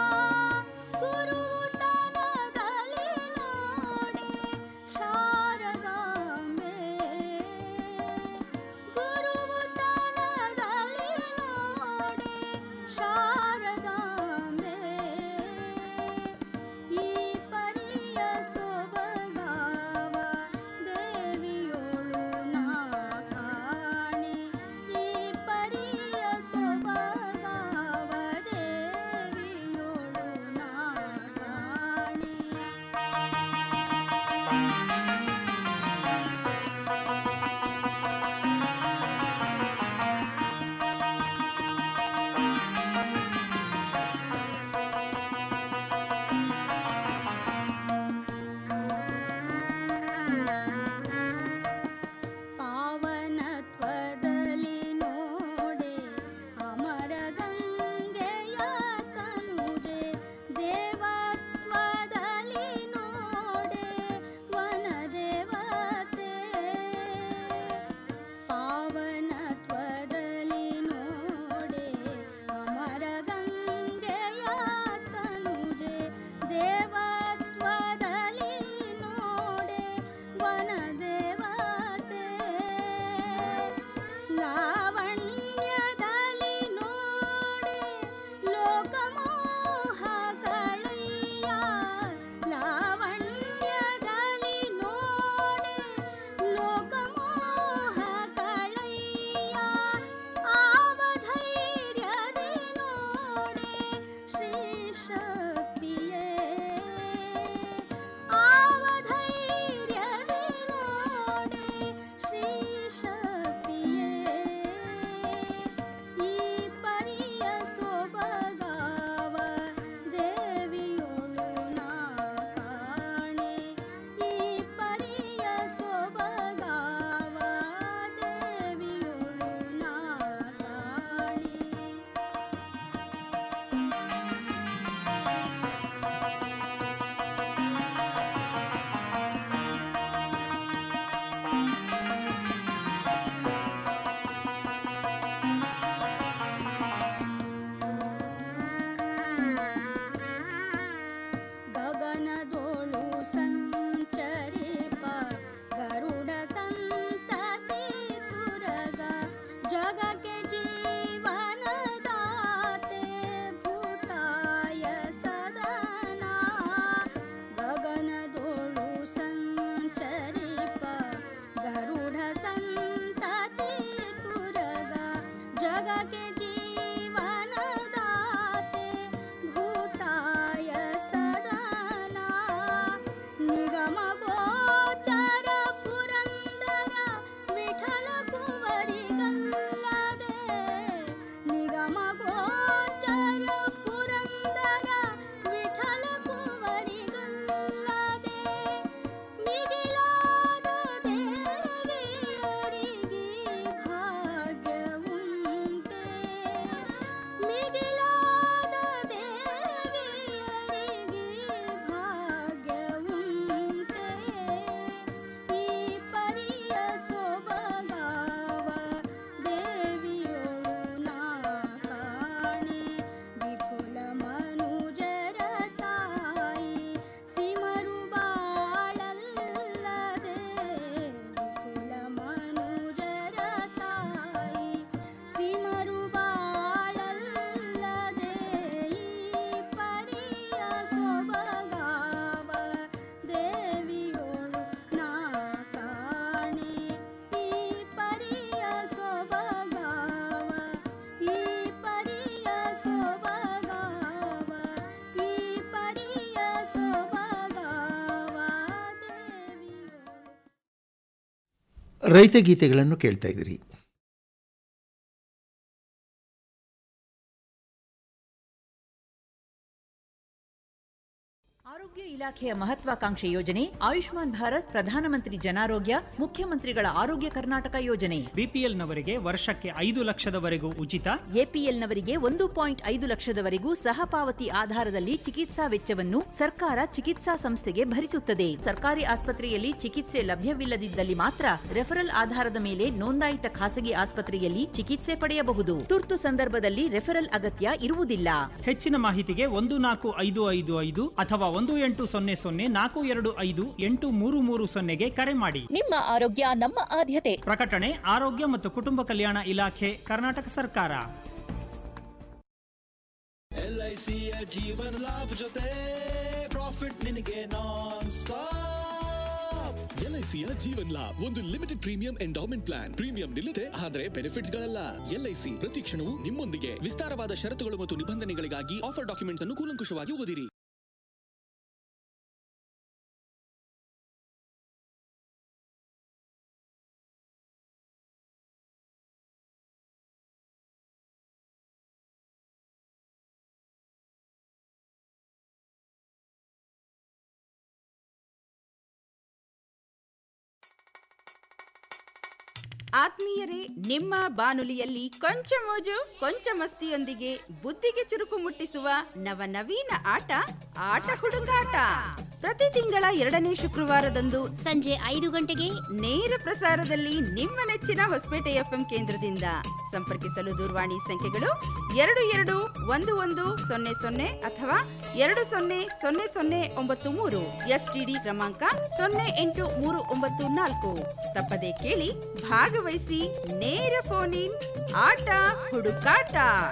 ಗುರು ತಾನದಲ್ಲಿ ನೋಡೆ ಶಾರದೆ ರೈತ ಗೀತೆಗಳನ್ನು ಕೇಳ್ತಾ ಇದ್ದೀರಿ ಆರೋಗ್ಯ ಇಲಾಖೆಯ ಮಹತ್ವಾಕಾಂಕ್ಷೆ ಯೋಜನೆ ಆಯುಷ್ಮಾನ್ ಭಾರತ್ ಪ್ರಧಾನಮಂತ್ರಿ ಜನಾರೋಗ್ಯ ಮುಖ್ಯಮಂತ್ರಿಗಳ ಆರೋಗ್ಯ ಕರ್ನಾಟಕ ಯೋಜನೆ ಬಿಪಿಎಲ್ನವರಿಗೆ ವರ್ಷಕ್ಕೆ ಐದು ಲಕ್ಷದವರೆಗೂ ಉಚಿತ ಎಪಿಎಲ್ನವರಿಗೆ ಒಂದು ಪಾಯಿಂಟ್ ಐದು ಲಕ್ಷದವರೆಗೂ ಸಹಪಾವತಿ ಆಧಾರದಲ್ಲಿ ಚಿಕಿತ್ಸಾ ವೆಚ್ಚವನ್ನು ಸರ್ಕಾರ ಚಿಕಿತ್ಸಾ ಸಂಸ್ಥೆಗೆ ಭರಿಸುತ್ತದೆ ಸರ್ಕಾರಿ ಆಸ್ಪತ್ರೆಯಲ್ಲಿ ಚಿಕಿತ್ಸೆ ಲಭ್ಯವಿಲ್ಲದಿದ್ದಲ್ಲಿ ಮಾತ್ರ ರೆಫರಲ್ ಆಧಾರದ ಮೇಲೆ ನೋಂದಾಯಿತ ಖಾಸಗಿ ಆಸ್ಪತ್ರೆಯಲ್ಲಿ ಚಿಕಿತ್ಸೆ ಪಡೆಯಬಹುದು ತುರ್ತು ಸಂದರ್ಭದಲ್ಲಿ ರೆಫರಲ್ ಅಗತ್ಯ ಇರುವುದಿಲ್ಲ ಹೆಚ್ಚಿನ ಮಾಹಿತಿಗೆ ಒಂದು ನಾಲ್ಕು ಐದು ಐದು ಐದು ಅಥವಾ ಒಂದು ಎಂಟು ಸೊನ್ನೆ ಸೊನ್ನೆ ನಾಲ್ಕು ಎರಡು ಐದು ಎಂಟು ಮೂರು ಮೂರು ಸೊನ್ನೆಗೆ ಕರೆ ಮಾಡಿ ನಿಮ್ಮ ಆರೋಗ್ಯ ನಮ್ಮ ಆದ್ಯತೆ ಪ್ರಕಟಣೆ ಆರೋಗ್ಯ ಮತ್ತು ಕುಟುಂಬ ಕಲ್ಯಾಣ ಇಲಾಖೆ ಕರ್ನಾಟಕ ಸರ್ಕಾರ ಎಲ್ ಐ ಸಿಯ ಜೀವನ ಲಾಭ ಜೊತೆ ಪ್ರಾಫಿಟ್ ನಿನಗೆ ನಾನ್ ಸ್ಟಾಪ್ ಎಲ್ಐಸಿಯ ಜೀವನ್ ಲಾಭ್ ಒಂದು limited premium endowment plan premium ನಿಲ್ಲದೆ ಆದರೆ ಬೆನಿಫಿಟ್ಸ್ ಗಳಲ್ಲ ಎಲ್ಐಸಿ ಪ್ರತಿ ಕ್ಷಣವೂ ನಿಮ್ಮೊಂದಿಗೆ ವಿಸ್ತಾರವಾದ ಷರತ್ತುಗಳು ಮತ್ತು ನಿಬಂಧನೆಗಳಿಗಾಗಿ ಆಫರ್ ಡಾಕ್ಯುಮೆಂಟ್ಸ್ ಅನ್ನು ಕೂಲಂಕುಷವಾಗಿ ಓದಿರಿ ಆತ್ಮೀಯರೇ ನಿಮ್ಮ ಬಾನುಲಿಯಲ್ಲಿ ಕೊಂಚ ಮೋಜು ಕೊಂಚ ಮಸ್ತಿಯೊಂದಿಗೆ ಬುದ್ಧಿಗೆ ಚುರುಕು ಮುಟ್ಟಿಸುವ ನವನವೀನ ಆಟ ಆಟ ಹುಡುಗಾಟ ಪ್ರತಿ ತಿಂಗಳ ಎರಡನೇ ಶುಕ್ರವಾರದಂದು ಸಂಜೆ ಐದು ಗಂಟೆಗೆ ನೇರ ಪ್ರಸಾರದಲ್ಲಿ ನಿಮ್ಮ ನೆಚ್ಚಿನ ಹೊಸಪೇಟೆ ಎಫ್ಎಂ ಕೇಂದ್ರದಿಂದ ಸಂಪರ್ಕಿಸಲು ದೂರವಾಣಿ ಸಂಖ್ಯೆಗಳು ಎರಡು ಎರಡು ಒಂದು ಒಂದು ಸೊನ್ನೆ ಸೊನ್ನೆ ಅಥವಾ ಎರಡು ಸೊನ್ನೆ ಸೊನ್ನೆ ಸೊನ್ನೆ ಒಂಬತ್ತು ಮೂರು ಎಸ್ಟಿಡಿ ಕ್ರಮಾಂಕ ಸೊನ್ನೆ ಎಂಟು ಮೂರು ಒಂಬತ್ತು ನಾಲ್ಕು ತಪ್ಪದೆ ಕೇಳಿ ಭಾಗವಹಿಸಿ ನೇರ ಫೋನ್ ಇನ್ ಆಟ ಹುಡುಕಾಟ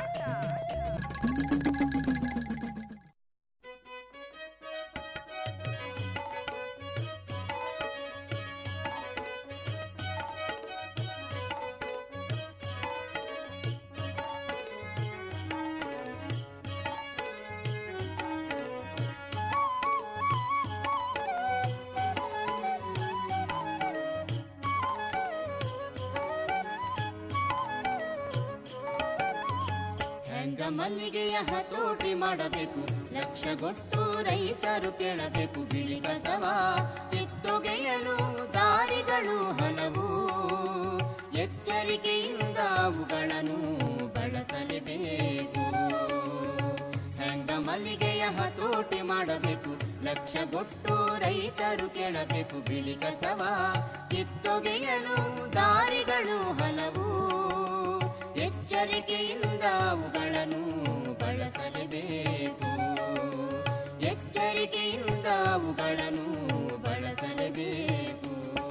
ಹೆಂಗ ಮಲ್ಲಿಗೆಯ ಹತೋಟಿ ಮಾಡಬೇಕು ಲಕ್ಷಗೊಟ್ಟು ರೈತರು ಕೇಳಬೇಕು ಬಿಳಿ ಕಸವ ಕಿತ್ತೊಗೆಯಲು ದಾರಿಗಳು ಹಲವು ಎಚ್ಚರಿಕೆಯಿಂದ ಅವುಗಳನ್ನು ಬಳಸಲೇಬೇಕು ಹೆಂಗ ಮಲ್ಲಿಗೆಯ ಹತೋಟಿ ಮಾಡಬೇಕು ಲಕ್ಷಗೊಟ್ಟು ರೈತರು ಕೇಳಬೇಕು ಬಿಳಿ ಕಸವ ಕಿತ್ತೊಗೆಯಲು ದಾರಿಗಳು ಹಲವು ಎಚ್ಚರಿಕೆಯಿಂದ ಅವುಗಳನ್ನು ಬಳಸಲೇಬೇಕು ಎಚ್ಚರಿಕೆಯಿಂದ ಅವುಗಳನ್ನು ಬಳಸಲೇಬೇಕು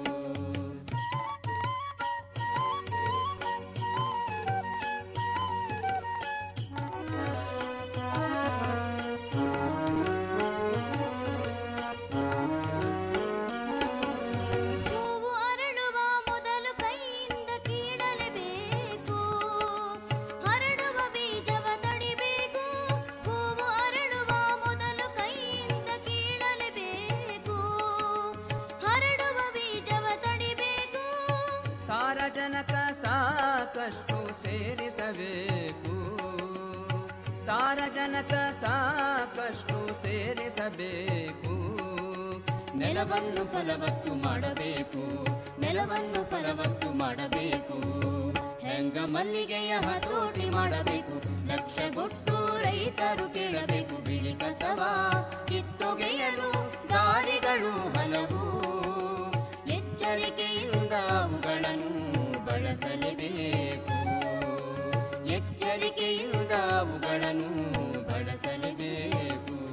ಹೂವು ಅರಳುವ ಮೊದಲು ಕೈಯಿಂದ ಕೀಳಲೇಬೇಕು ಹರಡುವ ಬೀಜವ ತಡಿಬೇಕು ಹೂವು ಅರಳುವ ಮೊದಲು ಕೈಯಿಂದ ಕೀಳಲೇಬೇಕು ಹರಡುವ ಬೀಜವ ತಡಿಬೇಕು ಸಾರಜನಕ ಸಾಕಷ್ಟು ಸೇರಿಸಬೇಕು ಸಾರಜನಕ ಸಾಕಷ್ಟು ಸೇರಿಸಬೇಕು ನೆಲವನ್ನು ಫಲವತ್ತು ಮಾಡಬೇಕು ನೆಲವನ್ನು ಫಲವತ್ತು ಮಾಡಬೇಕು ಹೆಂಗ ಮಲ್ಲಿಗೆಯ ಹತೋಟಿ ಮಾಡಬೇಕು ಲಕ್ಷಗೊಟ್ಟು ರೈತರು ಕೇಳಬೇಕು ಬಿಳಿ ಕಸವ ಕಿತ್ತೊಗೆಯಲು ದಾರಿಗಳು ಹಲವು ಎಚ್ಚರಿಕೆಯಿಂದ ಅವುಗಳನ್ನು ಬಳಸಲೇಬೇಕು ಎಚ್ಚರಿಕೆಯಿಂದ ಅವುಗಳನ್ನು ಬಳಸಲೇಬೇಕು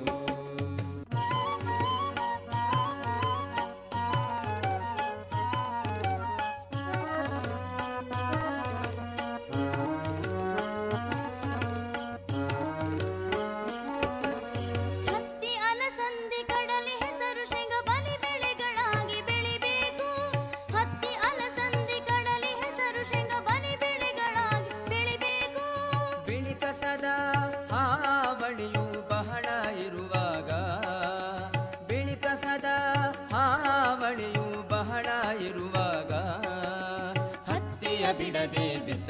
ಹತ್ತಿ ಅಲಸಂದಿ ಕಡಲೆ ಹೆಸರು ಶೇಂಗ ಬಲಿ ಬೆಳೆಗಳಾಗಿ ಬೆಳಿಬೇಕು ಹತ್ತಿ ಅಲಸಂದಿ ಕಡಲೆ ಹೆಸರು ಶೇಂಗ ಬಲಿ ಬೆಳೆಗಳಾಗಿ ಬೆಳಿಬೇಕು ಬಿಳಿ ಕಸದ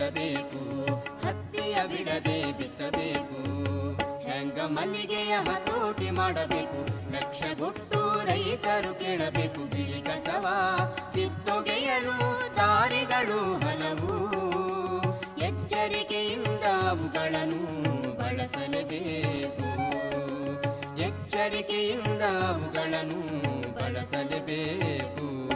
ಬಿತ್ತಬೇಕು ಹತ್ತಿಯ ಬಿಡದೆ ಬಿತ್ತಬೇಕು ಹೆಂಗ ಮಲ್ಲಿಗೆಯ ಹತೋಟಿ ಮಾಡಬೇಕು ಲಕ್ಷಗೊಟ್ಟು ರೈತರು ಕೇಳಬೇಕು ಬಿಳಿ ಕಸವ ಕಿತ್ತೊಗೆಯಲು ದಾರಿಗಳು ಹಲವು ಎಚ್ಚರಿಕೆಯಿಂದ ಅವುಗಳನ್ನು ಬಳಸಲೇಬೇಕು ಎಚ್ಚರಿಕೆಯಿಂದ ಅವುಗಳನ್ನು ಬಳಸಲೇಬೇಕು